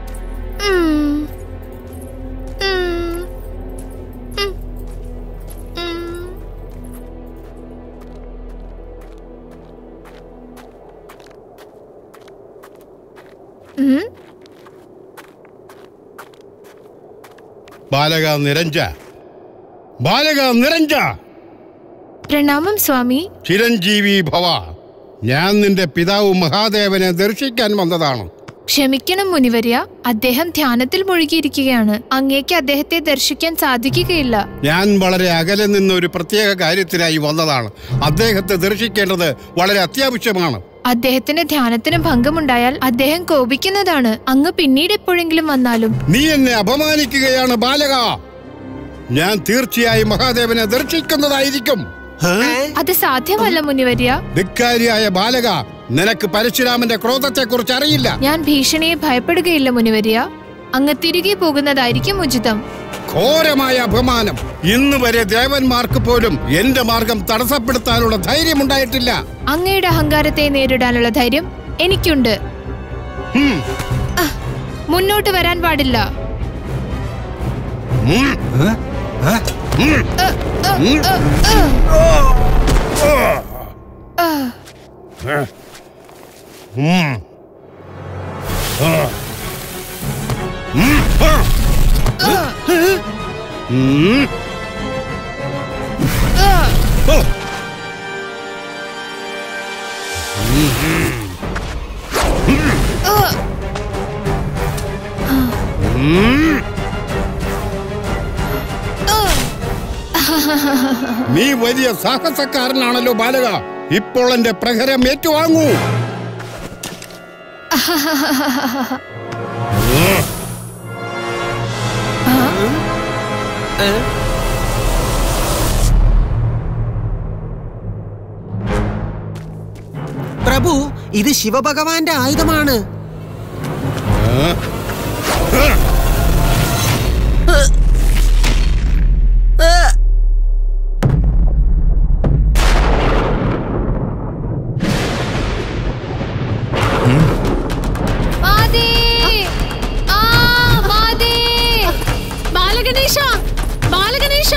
[SPEAKER 3] ഉം.
[SPEAKER 11] ബാലക നിരഞ്ജ ബാലക നിരഞ്ജ
[SPEAKER 3] പ്രണാമം സ്വാമി
[SPEAKER 11] ചിരഞ്ജീവി ഭവ ഞാൻ നിന്റെ പിതാവ് മഹാദേവനെ ദർശിക്കാൻ വന്നതാണ്
[SPEAKER 3] ക്ഷമിക്കണം മുനിവര്യ അദ്ദേഹം ധ്യാനത്തിൽ മുഴുകിയിരിക്കുകയാണ് അങ്ങേക്ക് അദ്ദേഹത്തെ ദർശിക്കാൻ സാധിക്കുകയില്ല
[SPEAKER 11] ഞാൻ വളരെ അകലെ നിന്ന് ഒരു പ്രത്യേക കാര്യത്തിനായി വന്നതാണ് അദ്ദേഹത്തെ ദർശിക്കേണ്ടത് വളരെ അത്യാവശ്യമാണ്
[SPEAKER 3] അദ്ദേഹത്തിന്റെ ധ്യാനത്തിന് ഭംഗമുണ്ടായാൽ അദ്ദേഹം കോപിക്കുന്നതാണ് അങ്ങ് പിന്നീട് എപ്പോഴെങ്കിലും വന്നാലും
[SPEAKER 11] നീ എന്നെ അപമാനിക്കുകയാണ് ബാലക ഞാൻ തീർച്ചയായും മഹാദേവനെ ദർശിക്കുന്നതായിരിക്കും
[SPEAKER 3] അത് സാധ്യമല്ല മുനിവര്യ
[SPEAKER 11] ധിക്കാരിയായ ബാലക നിനക്ക് പരശുരാമന്റെ ക്രോധത്തെ കുറിച്ച് അറിയില്ല
[SPEAKER 3] ഞാൻ ഭീഷണിയെ ഭയപ്പെടുകയില്ല മുനിവര്യ അങ്ങ് തിരികെ പോകുന്നതായിരിക്കും ഉചിതം
[SPEAKER 11] ഘോരമായ അപമാനം ഇന്ന് വരെ ദേവന്മാർക്ക് പോലും എന്റെ മാർഗം തടസ്സപ്പെടുത്താനുള്ള ധൈര്യമുണ്ടായിട്ടില്ല
[SPEAKER 3] അങ്ങയുടെ അഹങ്കാരത്തെ നേരിടാനുള്ള ധൈര്യം എനിക്കുണ്ട്
[SPEAKER 11] ഹും.
[SPEAKER 3] അഹ്, മുന്നോട്ട് വരാൻ പാടില്ല
[SPEAKER 11] ഉം.
[SPEAKER 3] അഹ്, അഹ്, അഹ്. ആ,
[SPEAKER 11] ഉം. ആ. ഉം. ആ. ഉം.
[SPEAKER 3] ആ.
[SPEAKER 11] ഓ.
[SPEAKER 3] ആ.
[SPEAKER 11] ഉം. നീ വലിയ സാഹസക്കാരനാണല്ലോ ബാലക ഇപ്പോൾ എന്റെ പ്രഹരം ഏറ്റുവാങ്ങൂ
[SPEAKER 13] പ്രഭു ഇത് ശിവഭഗവാന്റെ ആയുധമാണ്
[SPEAKER 3] മാതേ ആ മാതേ
[SPEAKER 2] ബാലഗണേശ ബാലഗണേശ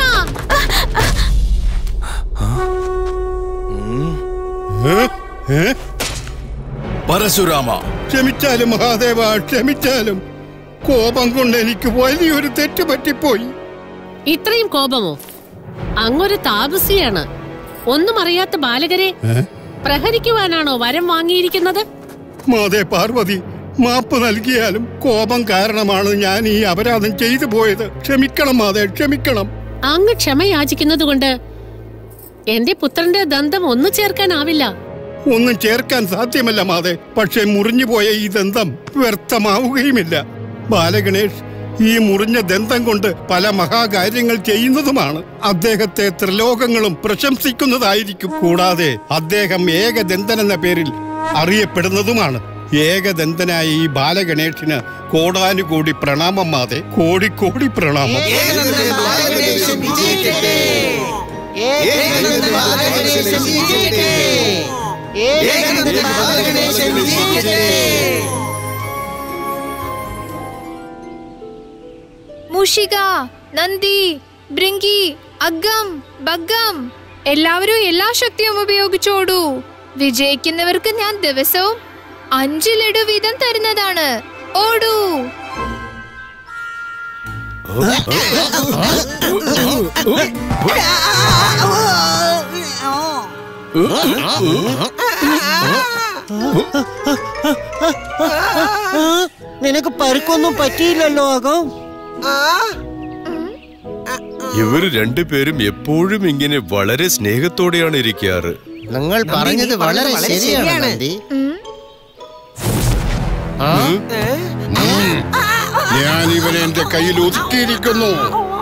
[SPEAKER 5] പരശുരാമ
[SPEAKER 11] ക്ഷമിച്ചാലും മഹാദേവ ക്ഷമിച്ചാലും കോപം കൊണ്ട് എനിക്ക് വലിയൊരു തെറ്റ് പറ്റിപ്പോയി
[SPEAKER 2] ഇത്രയും കോപമോ അങ്ങൊരു താപസിയാണ് ഒന്നും അറിയാത്ത ബാലകരെ പ്രഹരിക്കുവാനാണോ വരം വാങ്ങിയിരിക്കുന്നത്
[SPEAKER 11] മാതേ പാർവതി മാപ്പ് നൽകിയാലും കോപം കാരണമാണ് ഞാൻ ഈ അപരാധം ചെയ്തു പോയത് ക്ഷമിക്കണം മാതേ ക്ഷമിക്കണം
[SPEAKER 2] അങ്ങ് ക്ഷമ യാചിക്കുന്നത് കൊണ്ട് എന്റെ പുത്രന്റെ ദന്തം ഒന്നു ചേർക്കാനാവില്ല
[SPEAKER 11] ഒന്നും ചേർക്കാൻ സാധ്യമല്ല മാതേ പക്ഷെ മുറിഞ്ഞുപോയ ഈ ദന്തം വ്യർത്ഥമാവുകയുമില്ല ബാലഗണേഷ് ഈ മുറിഞ്ഞ ദന്തം കൊണ്ട് പല മഹാകാര്യങ്ങൾ ചെയ്യുന്നതുമാണ് അദ്ദേഹത്തെ ത്രിലോകങ്ങളും പ്രശംസിക്കുന്നതായിരിക്കും കൂടാതെ അദ്ദേഹം ഏകദന്തൻ എന്ന പേരിൽ അറിയപ്പെടുന്നതുമാണ് ഏകദന്തനായ ഈ ബാലഗണേഷിന് കോടാനുകോടി പ്രണാമം മാതെ കോടിക്കോടി പ്രണാമം
[SPEAKER 3] മൂഷിക നന്ദി ഭൃങ്കി അഗ്ഗം ബഗ്ഗം എല്ലാവരും എല്ലാ ശക്തിയും ഉപയോഗിച്ചോടൂ വിജയിക്കുന്നവർക്ക് ഞാൻ ദിവസവും അഞ്ച് ലഡു വീതം തരുന്നതാണ് ഓടൂ
[SPEAKER 13] നിനക്ക് പരുക്കൊന്നും പറ്റിയില്ലല്ലോ അകം
[SPEAKER 1] ഇവർ രണ്ടുപേരും എപ്പോഴും ഇങ്ങനെ വളരെ സ്നേഹത്തോടെയാണ് ഇരിക്കാറ്
[SPEAKER 12] നിങ്ങൾ പറഞ്ഞത് വളരെ ശരിയാണ് നന്ദി
[SPEAKER 11] ഞാൻ ഇവനെ എന്റെ കയ്യിൽ ഒതുക്കിയിരിക്കുന്നു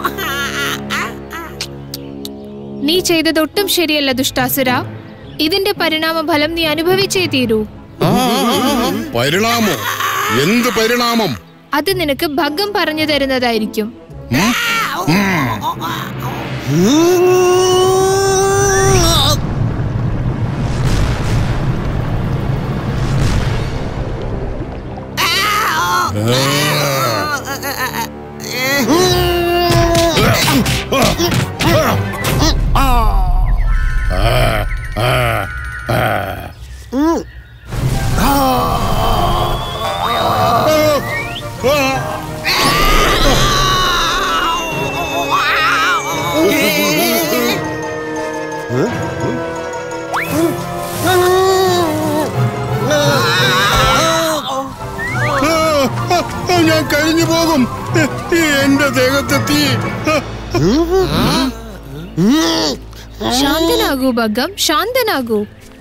[SPEAKER 3] നീ ചെയ്തത് ഒട്ടും ശരിയല്ല ദുഷ്ടാസുര ഇതിന്റെ പരിണാമ ഫലം നീ അനുഭവിച്ചേ തീരൂ
[SPEAKER 11] പരിണാമോ എന്ത് പരിണാമം
[SPEAKER 3] അത് നിനക്ക് ഭഗം പറഞ്ഞു തരുന്നതായിരിക്കും
[SPEAKER 11] ഞാൻ കഴിഞ്ഞു പോകും എന്റെ ദേഹത്തെത്തി
[SPEAKER 3] ശാന്തനാകൂ ഭഗം ശാന്തനാകൂ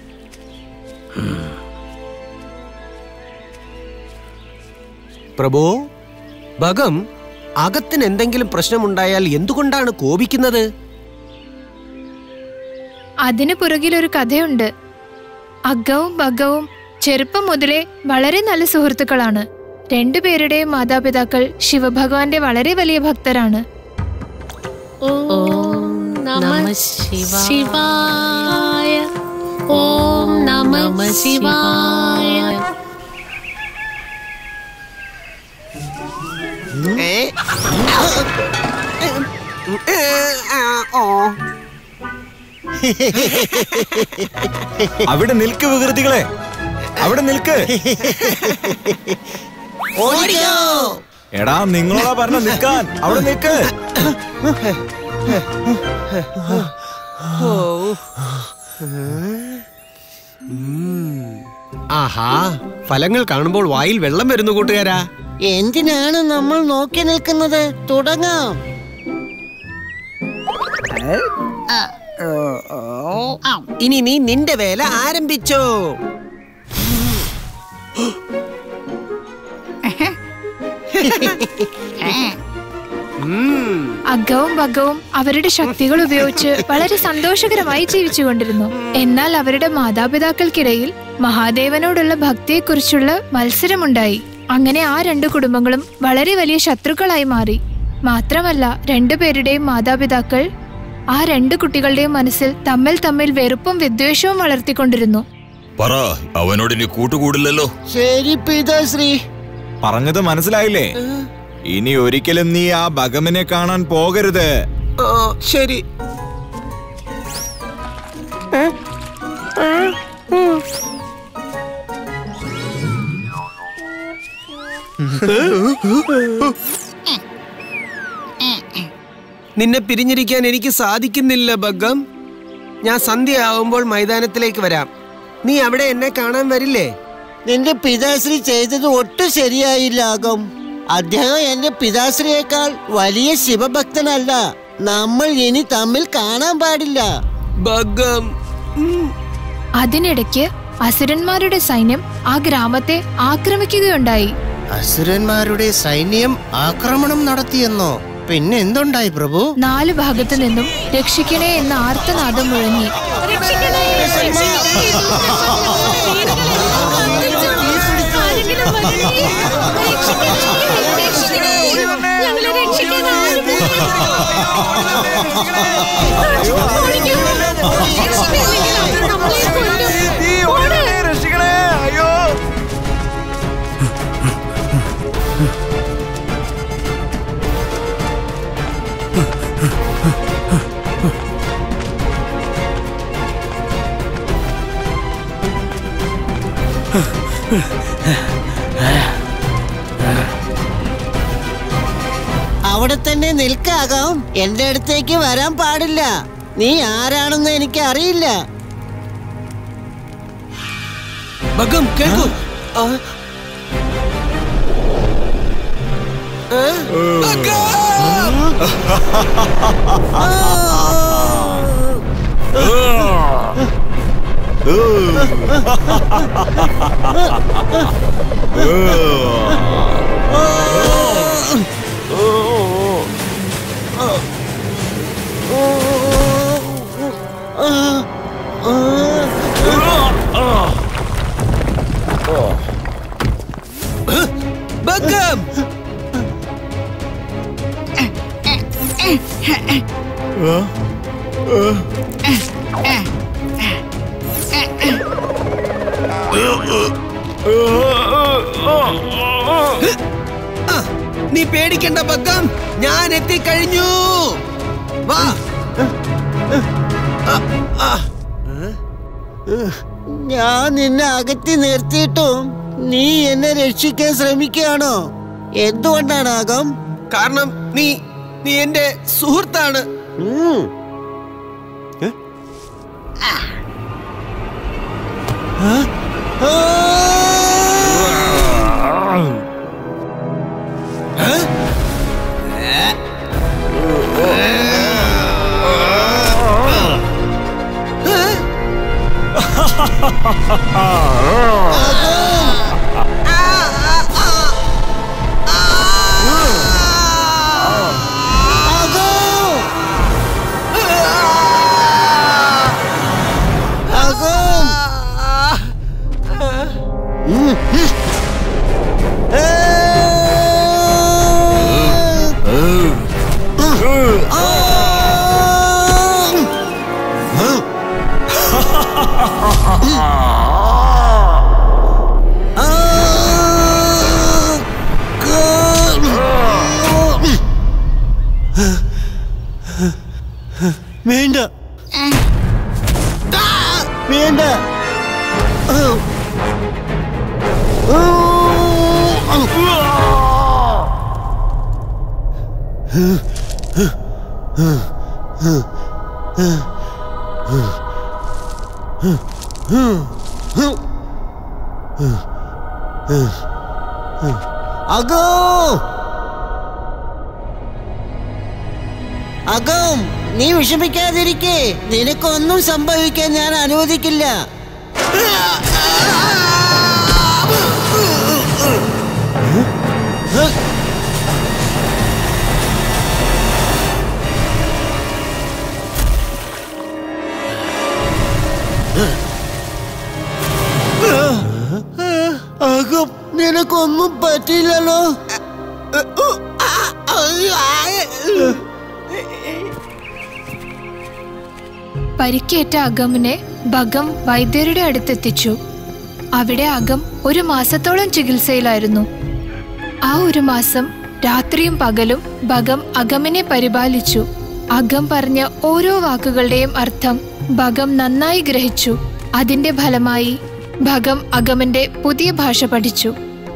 [SPEAKER 13] പ്രഭോ ഭഗം അകത്തിന് എന്തെങ്കിലും പ്രശ്നമുണ്ടായാൽ എന്തുകൊണ്ടാണ് കോപിക്കുന്നത്
[SPEAKER 3] അതിനു പുറകിൽ ഒരു കഥയുണ്ട് അഗ്ഗവും ബഗ്ഗവും ചെറുപ്പം മുതലേ വളരെ നല്ല സുഹൃത്തുക്കളാണ് രണ്ടുപേരുടെയും മാതാപിതാക്കൾ ശിവഭഗവാന്റെ വളരെ വലിയ ഭക്തരാണ്
[SPEAKER 2] ഓം നമ ശിവായ ഓം നമ ശിവായ
[SPEAKER 15] അവിടെ നിൽക്ക് വികൃതികളെ അവിടെ നിൽക്ക് എടാ നിങ്ങളോടാ പറഞ്ഞ നിൽക്കാൻ അവിടെ നിൽക്ക്
[SPEAKER 13] ആഹാ ഫലങ്ങൾ കാണുമ്പോൾ വായിൽ വെള്ളം വരുന്നു കൂട്ടുകാരാ
[SPEAKER 16] എന്തിനാണ് നമ്മൾ നോക്കി നിൽക്കുന്നത് തുടങ്ങാം
[SPEAKER 13] ഇനി നീ നിന്റെ വേല ആരംഭിച്ചോ
[SPEAKER 3] അഗവും ഭഗവും അവരുടെ ശക്തികൾ ഉപയോഗിച്ച് വളരെ സന്തോഷകരമായി ജീവിച്ചുകൊണ്ടിരുന്നു എന്നാൽ അവരുടെ മാതാപിതാക്കൾക്കിടയിൽ മഹാദേവനോടുള്ള ഭക്തിയെക്കുറിച്ചുള്ള മത്സരമുണ്ടായി അങ്ങനെ ആ രണ്ടു കുടുംബങ്ങളും വളരെ വലിയ ശത്രുക്കളായി മാറി മാത്രമല്ല രണ്ടുപേരുടെയും മാതാപിതാക്കൾ ആ രണ്ട് കുട്ടികളുടെയും മനസ്സിൽ തമ്മിൽ തമ്മിൽ വെറുപ്പും വിദ്വേഷവും വളർത്തിക്കൊണ്ടിരുന്നു
[SPEAKER 5] പറ അവനോട് ഇനി കൂട്ടുകൂടില്ലല്ലോ
[SPEAKER 16] ശരി പിതാശ്രീ
[SPEAKER 15] പറഞ്ഞത് മനസ്സിലായില്ലേ ഇനി ഒരിക്കലും നീ ആ ഭഗമിനെ കാണാൻ പോകരുത്
[SPEAKER 13] ശരി നിന്നെ പിരിഞ്ഞിരിക്കാൻ എനിക്ക് സാധിക്കുന്നില്ല ബഗ്ഗം ഞാൻ സന്ധ്യയാവുമ്പോൾ മൈതാനത്തിലേക്ക് വരാം നീ അവിടെ എന്നെ കാണാൻ വരില്ലേ
[SPEAKER 16] നിന്റെ പിതാശ്രീ ചെയ്തത് ഒട്ടും ശരിയായില്ല ആകും അദ്ദേഹം എന്റെ പിതാശ്രീയേക്കാൾ വലിയ ശിവഭക്തനല്ല നമ്മൾ ഇനി തമ്മിൽ കാണാൻ പാടില്ല
[SPEAKER 13] ഭഗം
[SPEAKER 3] അതിനിടയ്ക്ക് അസുരന്മാരുടെ സൈന്യം ആ ഗ്രാമത്തെ ആക്രമിക്കുകയുണ്ടായി
[SPEAKER 16] അസുരന്മാരുടെ സൈന്യം ആക്രമണം നടത്തിയെന്നോ പിന്നെ എന്തുണ്ടായി പ്രഭു
[SPEAKER 3] നാലു ഭാഗത്തു നിന്നും രക്ഷിക്കണേ എന്ന ആർത്തനാദം മുഴങ്ങി
[SPEAKER 16] അവിടെ തന്നെ നിൽക്കാകാം എന്റെ അടുത്തേക്ക് വരാൻ പാടില്ല നീ ആരാണെന്ന് എനിക്ക് അറിയില്ല
[SPEAKER 13] ഭഗം കേൾക്കൂ ആ. ഏ? ഭഗം ആ, നീ പേടിക്കണ്ട ബക്കം ഞാൻ എത്തിക്കഴിഞ്ഞു വാ
[SPEAKER 16] ഞാൻ നിന്നെ അകറ്റി നിർത്തിയിട്ടും നീ എന്നെ രക്ഷിക്കാൻ ശ്രമിക്കുകയാണോ എന്തുകൊണ്ടാണ് ആകം
[SPEAKER 13] കാരണം നീ നീ എന്റെ സുഹൃത്താണ്
[SPEAKER 16] വേണ്ട വേണ്ട അഗോ അകം നീ വിഷമിക്കാതിരിക്കേ നിനക്കൊന്നും സംഭവിക്കാൻ ഞാൻ അനുവദിക്കില്ല അകം നിനക്കൊന്നും പറ്റില്ലല്ലോ
[SPEAKER 3] പരിക്കേറ്റ അഗമിനെ ഭഗം വൈദ്യരുടെ അടുത്തെത്തിച്ചു അവിടെ അകം ഒരു മാസത്തോളം ചികിത്സയിലായിരുന്നു ആ ഒരു മാസം രാത്രിയും പകലും ഭഗം അഗമിനെ പരിപാലിച്ചു അകം പറഞ്ഞ ഓരോ വാക്കുകളുടെയും അർത്ഥം ഭഗം നന്നായി ഗ്രഹിച്ചു അതിന്റെ ഫലമായി ഭഗം അഗമന്റെ പുതിയ ഭാഷ പഠിച്ചു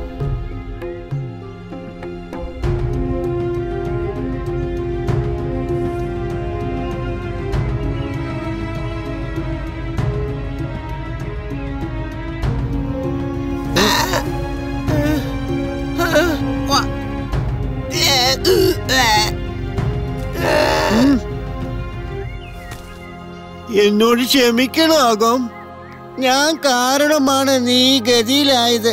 [SPEAKER 16] എന്നോട് ക്ഷമിക്കണാകും ഞാൻ കാരണമാണ് നീ ഈ ഗതിയിലായത്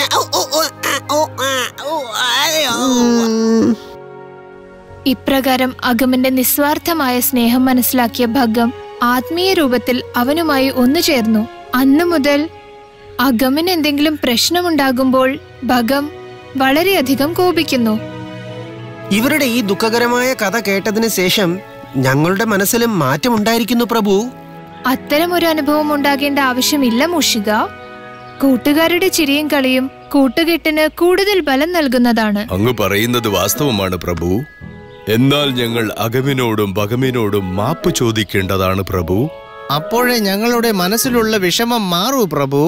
[SPEAKER 16] ഉം.
[SPEAKER 3] ഇപ്രകാരം അഗമന്റെ നിസ്വാർത്ഥമായ സ്നേഹം മനസ്സിലാക്കിയ ഭഗം ആത്മീയ രൂപത്തിൽ അവനുമായി ഒന്നു ചേർന്നു അന്നു മുതൽ അഗമിന് എന്തെങ്കിലും പ്രശ്നമുണ്ടാകുമ്പോൾ ഭഗം വളരെയധികം കോപിക്കുന്നു
[SPEAKER 13] ഇവരുടെ ഈ ദുഃഖകരമായ കഥ കേട്ടതിന് ശേഷം ഞങ്ങളുടെ മനസ്സിലും മാറ്റമുണ്ടായിരിക്കുന്നു പ്രഭു
[SPEAKER 3] അത്തരം ഒരു അനുഭവം ഉണ്ടാകേണ്ട ആവശ്യമില്ല മൂഷിക കൂട്ടുകാരുടെ ചിരിയും കളിയും കൂട്ടുകെട്ടിന് കൂടുതൽ ബലം നൽകുന്നതാണ്
[SPEAKER 1] അങ്ങ് പറയുന്നത് വാസ്തവമാണ് പ്രഭു എന്നാൽ ഞങ്ങൾ അകമിനോടും ബഗമിനോടും മാപ്പ് ചോദിക്കേണ്ടതാണ് പ്രഭു
[SPEAKER 17] അപ്പോഴേ ഞങ്ങളുടെ മനസ്സിലുള്ള വിഷമം മാറൂ പ്രഭു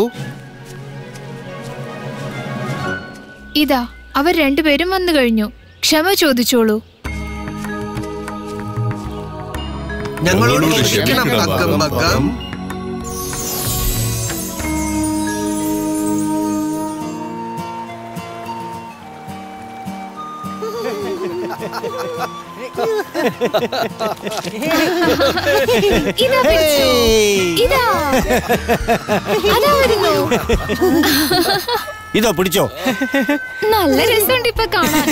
[SPEAKER 3] ഇതാ അവർ രണ്ടുപേരും വന്നു കഴിഞ്ഞു ക്ഷമ ചോദിച്ചോളൂ
[SPEAKER 13] ഞങ്ങളോട് ക്ഷമിക്കണം ബഗ്ഗം ബഗ്ഗം
[SPEAKER 3] ഇതാ പിടിച്ചോ. ഇതാ അതാ വരുന്നു
[SPEAKER 6] ഇതാ പിടിച്ചോ
[SPEAKER 3] നല്ല രസമുണ്ട് ഇപ്പൊ കാണാൻ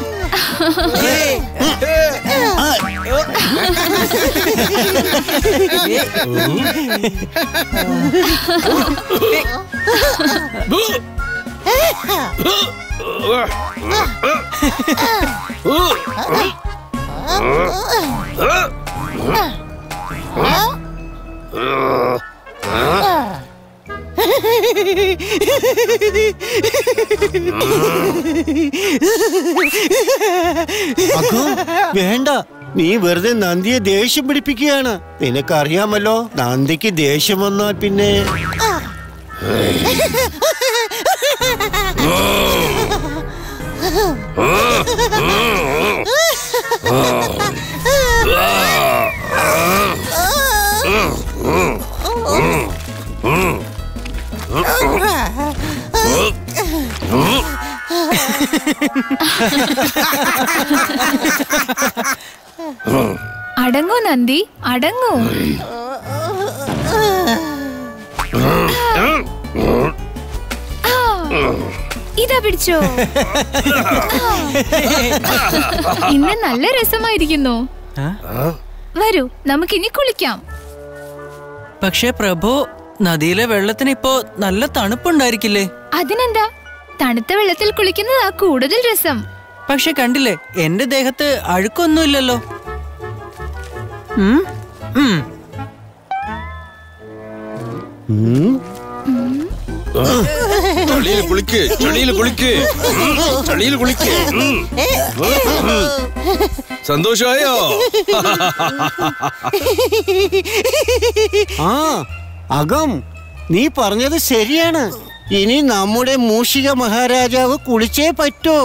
[SPEAKER 6] അഗോ, വേണ്ട നീ വെറുതെ നന്ദിയെ ദേഷ്യം പിടിപ്പിക്കുകയാണ് നിനക്കറിയാമല്ലോ നന്ദിക്ക് ദേഷ്യം വന്നാൽ പിന്നെ
[SPEAKER 3] അടങ്ങൂ നന്ദി അടങ്ങൂ ആ, ഇതാ പിടിച്ചോ ഇന്ന് നല്ല രസമായിരിക്കുന്നു വരൂ നമുക്കിനി കുളിക്കാം
[SPEAKER 4] പക്ഷേ പ്രഭു നദിയിലെ വെള്ളത്തിന് ഇപ്പോ നല്ല തണുപ്പുണ്ടായിരിക്കില്ലേ
[SPEAKER 3] അതിനെന്താ തണുത്ത വെള്ളത്തിൽ കുളിക്കുന്നതാ കൂടുതൽ രസം
[SPEAKER 4] പക്ഷെ കണ്ടില്ലേ എന്റെ ദേഹത്ത് അഴുക്കൊന്നുമില്ലല്ലോ ഉം? ഉം.
[SPEAKER 1] ചളിയിൽ കുളിക്ക് ചളിയിൽ കുളിക്ക് ഉം, ചളിയിൽ കുളിക്ക് ഉം. ഉം. സന്തോഷമായോ
[SPEAKER 6] ആ
[SPEAKER 16] അകം നീ പറഞ്ഞത് ശരിയാണ് ഇനി നമ്മുടെ മൂഷിക മഹാരാജാവ് കുളിച്ചേ പറ്റോ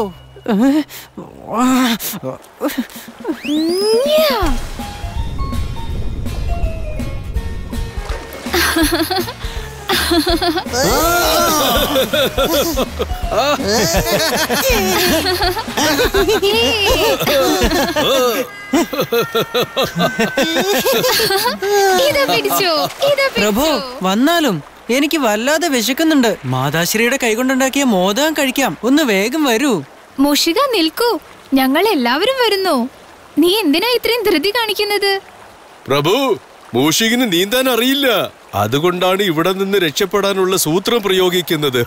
[SPEAKER 3] ഇതാ പിടിച്ചോ ഇതാ
[SPEAKER 4] പ്രഭു വന്നാലും എനിക്ക് വല്ലാതെ വിശക്കുന്നുണ്ട് മാതാശ്രീയുടെ കൈകൊണ്ടുണ്ടാക്കിയ മോദകം കഴിക്കാം ഒന്ന് വേഗം വരൂ
[SPEAKER 3] മൂഷിക നിൽക്കൂ ഞങ്ങൾ എല്ലാവരും വരുന്നു നീ എന്തിനാ ഇത്രയും ധൃതി കാണിക്കുന്നത്
[SPEAKER 1] പ്രഭു മൂഷികിന് നീന്താൻ അറിയില്ല അതുകൊണ്ടാണ് ഇവിടെ നിന്ന് രക്ഷപ്പെടാനുള്ള സൂത്രം പ്രയോഗിക്കുന്നത്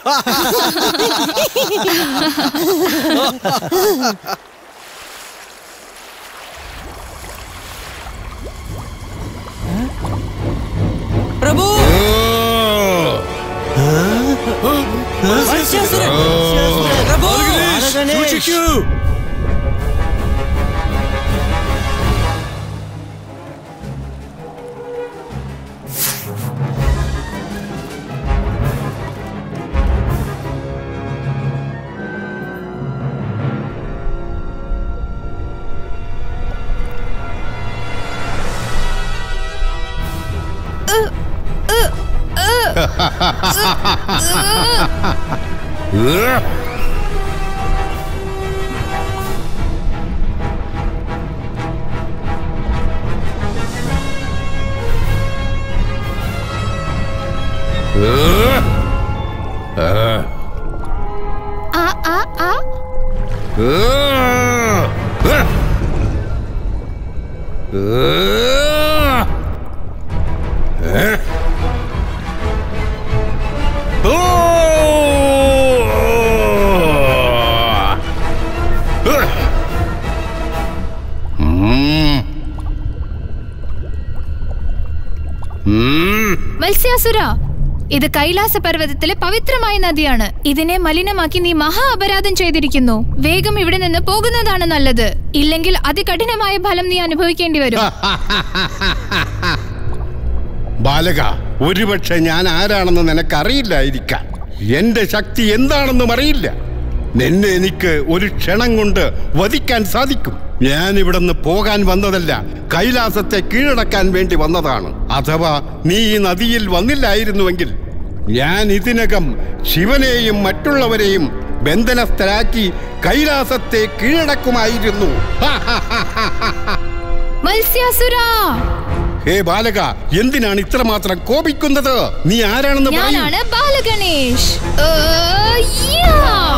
[SPEAKER 4] പ്രഭു പ്രഭു
[SPEAKER 1] സൂക്ഷിക്കൂ
[SPEAKER 3] ആ ആ ആ മത്സ്യാസുര ഇത് കൈലാസ പർവ്വതത്തിലെ പവിത്രമായ നദിയാണ് ഇതിനെ മലിനമാക്കി നീ മഹാ അപരാധം ചെയ്തിരിക്കുന്നു വേഗം ഇവിടെ നിന്ന് പോകുന്നതാണ് നല്ലത് ഇല്ലെങ്കിൽ അതികഠിനമായ ഫലം നീ അനുഭവിക്കേണ്ടി വരും
[SPEAKER 11] ബാലക ഒരുപക്ഷെ ഞാൻ ആരാണെന്ന് നിനക്കറിയില്ലായിരിക്കാം എന്റെ ശക്തി എന്താണെന്നും അറിയില്ല നിന്നെ എനിക്ക് ഒരു ക്ഷണം കൊണ്ട് വധിക്കാൻ സാധിക്കും ഞാൻ ഇവിടുന്ന് പോകാൻ വന്നതല്ല കൈലാസത്തെ കീഴടക്കാൻ വേണ്ടി വന്നതാണ് അഥവാ നീ ഈ നദിയിൽ വന്നില്ലായിരുന്നുവെങ്കിൽ ഞാൻ ഇതിനകം ശിവനെയും മറ്റുള്ളവരെയും ബന്ധനസ്ഥരാക്കി കൈലാസത്തെ കീഴടക്കുമായിരുന്നു
[SPEAKER 3] മത്സ്യാസുര
[SPEAKER 11] ഹേ ബാലക എന്തിനാണ് ഇത്രമാത്രം കോപിക്കുന്നത് നീ ആരാണെന്ന് പറയൂ
[SPEAKER 3] ഞാനാണ് ബാലഗണേഷ് ഏ, യാ!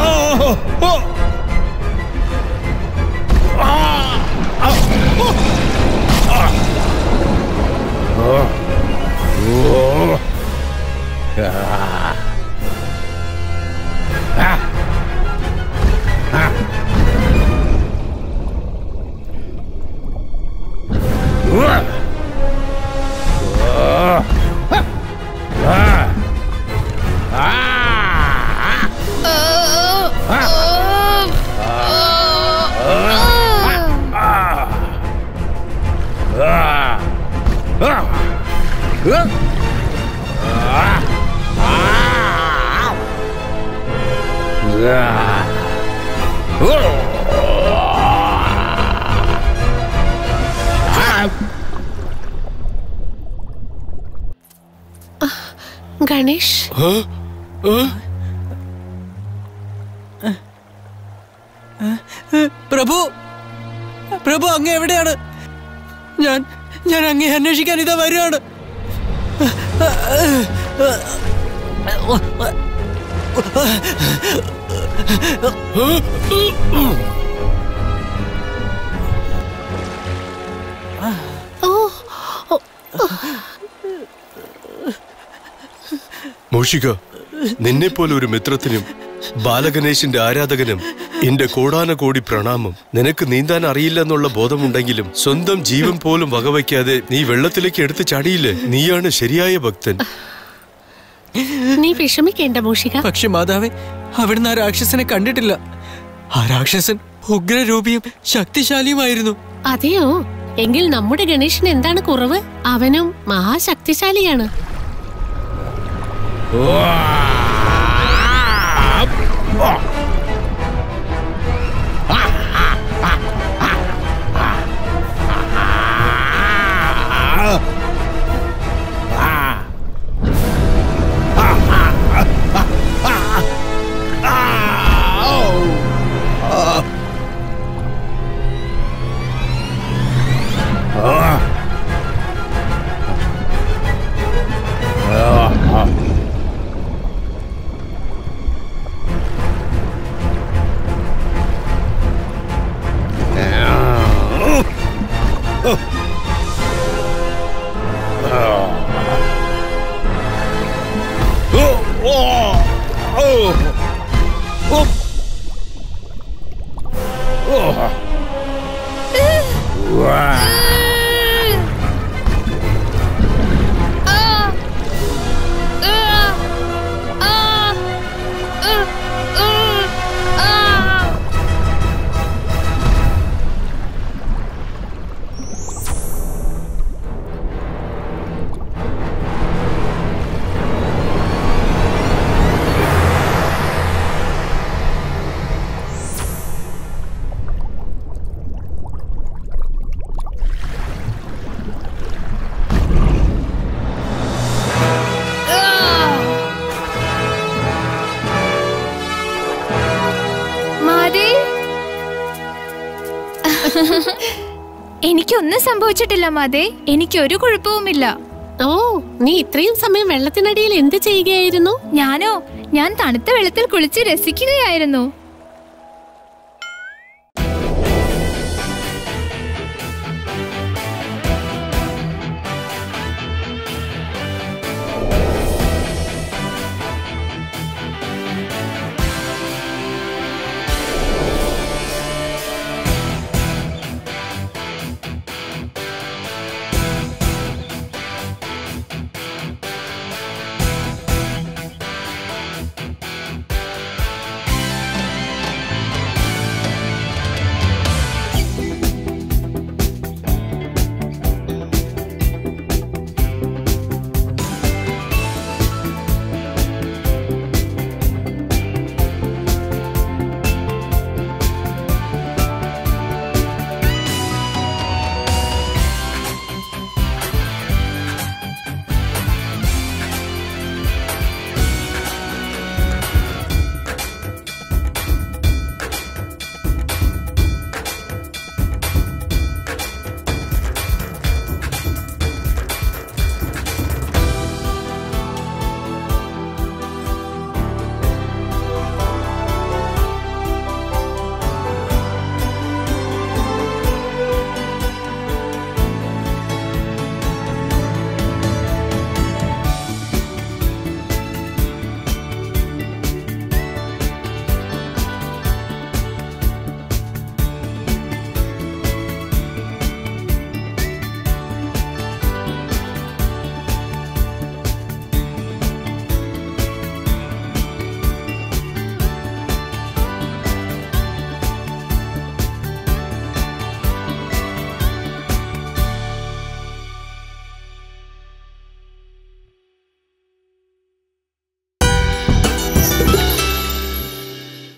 [SPEAKER 2] ഗണേഷ്
[SPEAKER 4] പ്രഭു പ്രഭു അങ്ങ് എവിടെയാണ് ഞാൻ ഞാൻ അങ്ങേ അന്വേഷിക്കാൻ ഇതാ വരികയാണ്
[SPEAKER 1] മൂഷിക നിന്നെ പോലെ ഒരു മിത്രത്തിനും ബാലഗണേശന്റെ ആരാധകനും എന്റെ കോടാനകോടി പ്രണാമം നിനക്ക് നീന്താൻ അറിയില്ലെന്നുള്ള ബോധമുണ്ടെങ്കിലും സ്വന്തം ജീവൻ പോലും വകവയ്ക്കാതെ നീ വെള്ളത്തിലേക്ക് എടുത്ത് ചാടിയില്ലേ നീയാണ് ശരിയായ ഭക്തൻ
[SPEAKER 2] നീ വിഷമിക്കേണ്ട മൂഷിക
[SPEAKER 4] പക്ഷെ മാതാവേ അവിടുന്ന് ആ രാക്ഷസനെ കണ്ടിട്ടില്ല ആ രാക്ഷസൻ ഉഗ്രരൂപിയും ശക്തിശാലിയുമായിരുന്നു
[SPEAKER 2] അതെയോ എങ്കിൽ നമ്മുടെ ഗണേശന് എന്താണ് കുറവ് അവനും മഹാശക്തിശാലിയാണ്
[SPEAKER 3] മാതേ എനിക്കൊന്നും സംഭവിച്ചിട്ടില്ല മാതേ എനിക്കൊരു കുഴപ്പവുമില്ല
[SPEAKER 2] ഓ നീ ഇത്രയും സമയം വെള്ളത്തിനടിയിൽ എന്ത് ചെയ്യുകയായിരുന്നു
[SPEAKER 3] ഞാനോ ഞാൻ തണുത്ത വെള്ളത്തിൽ കുളിച്ച് രസിക്കുകയായിരുന്നു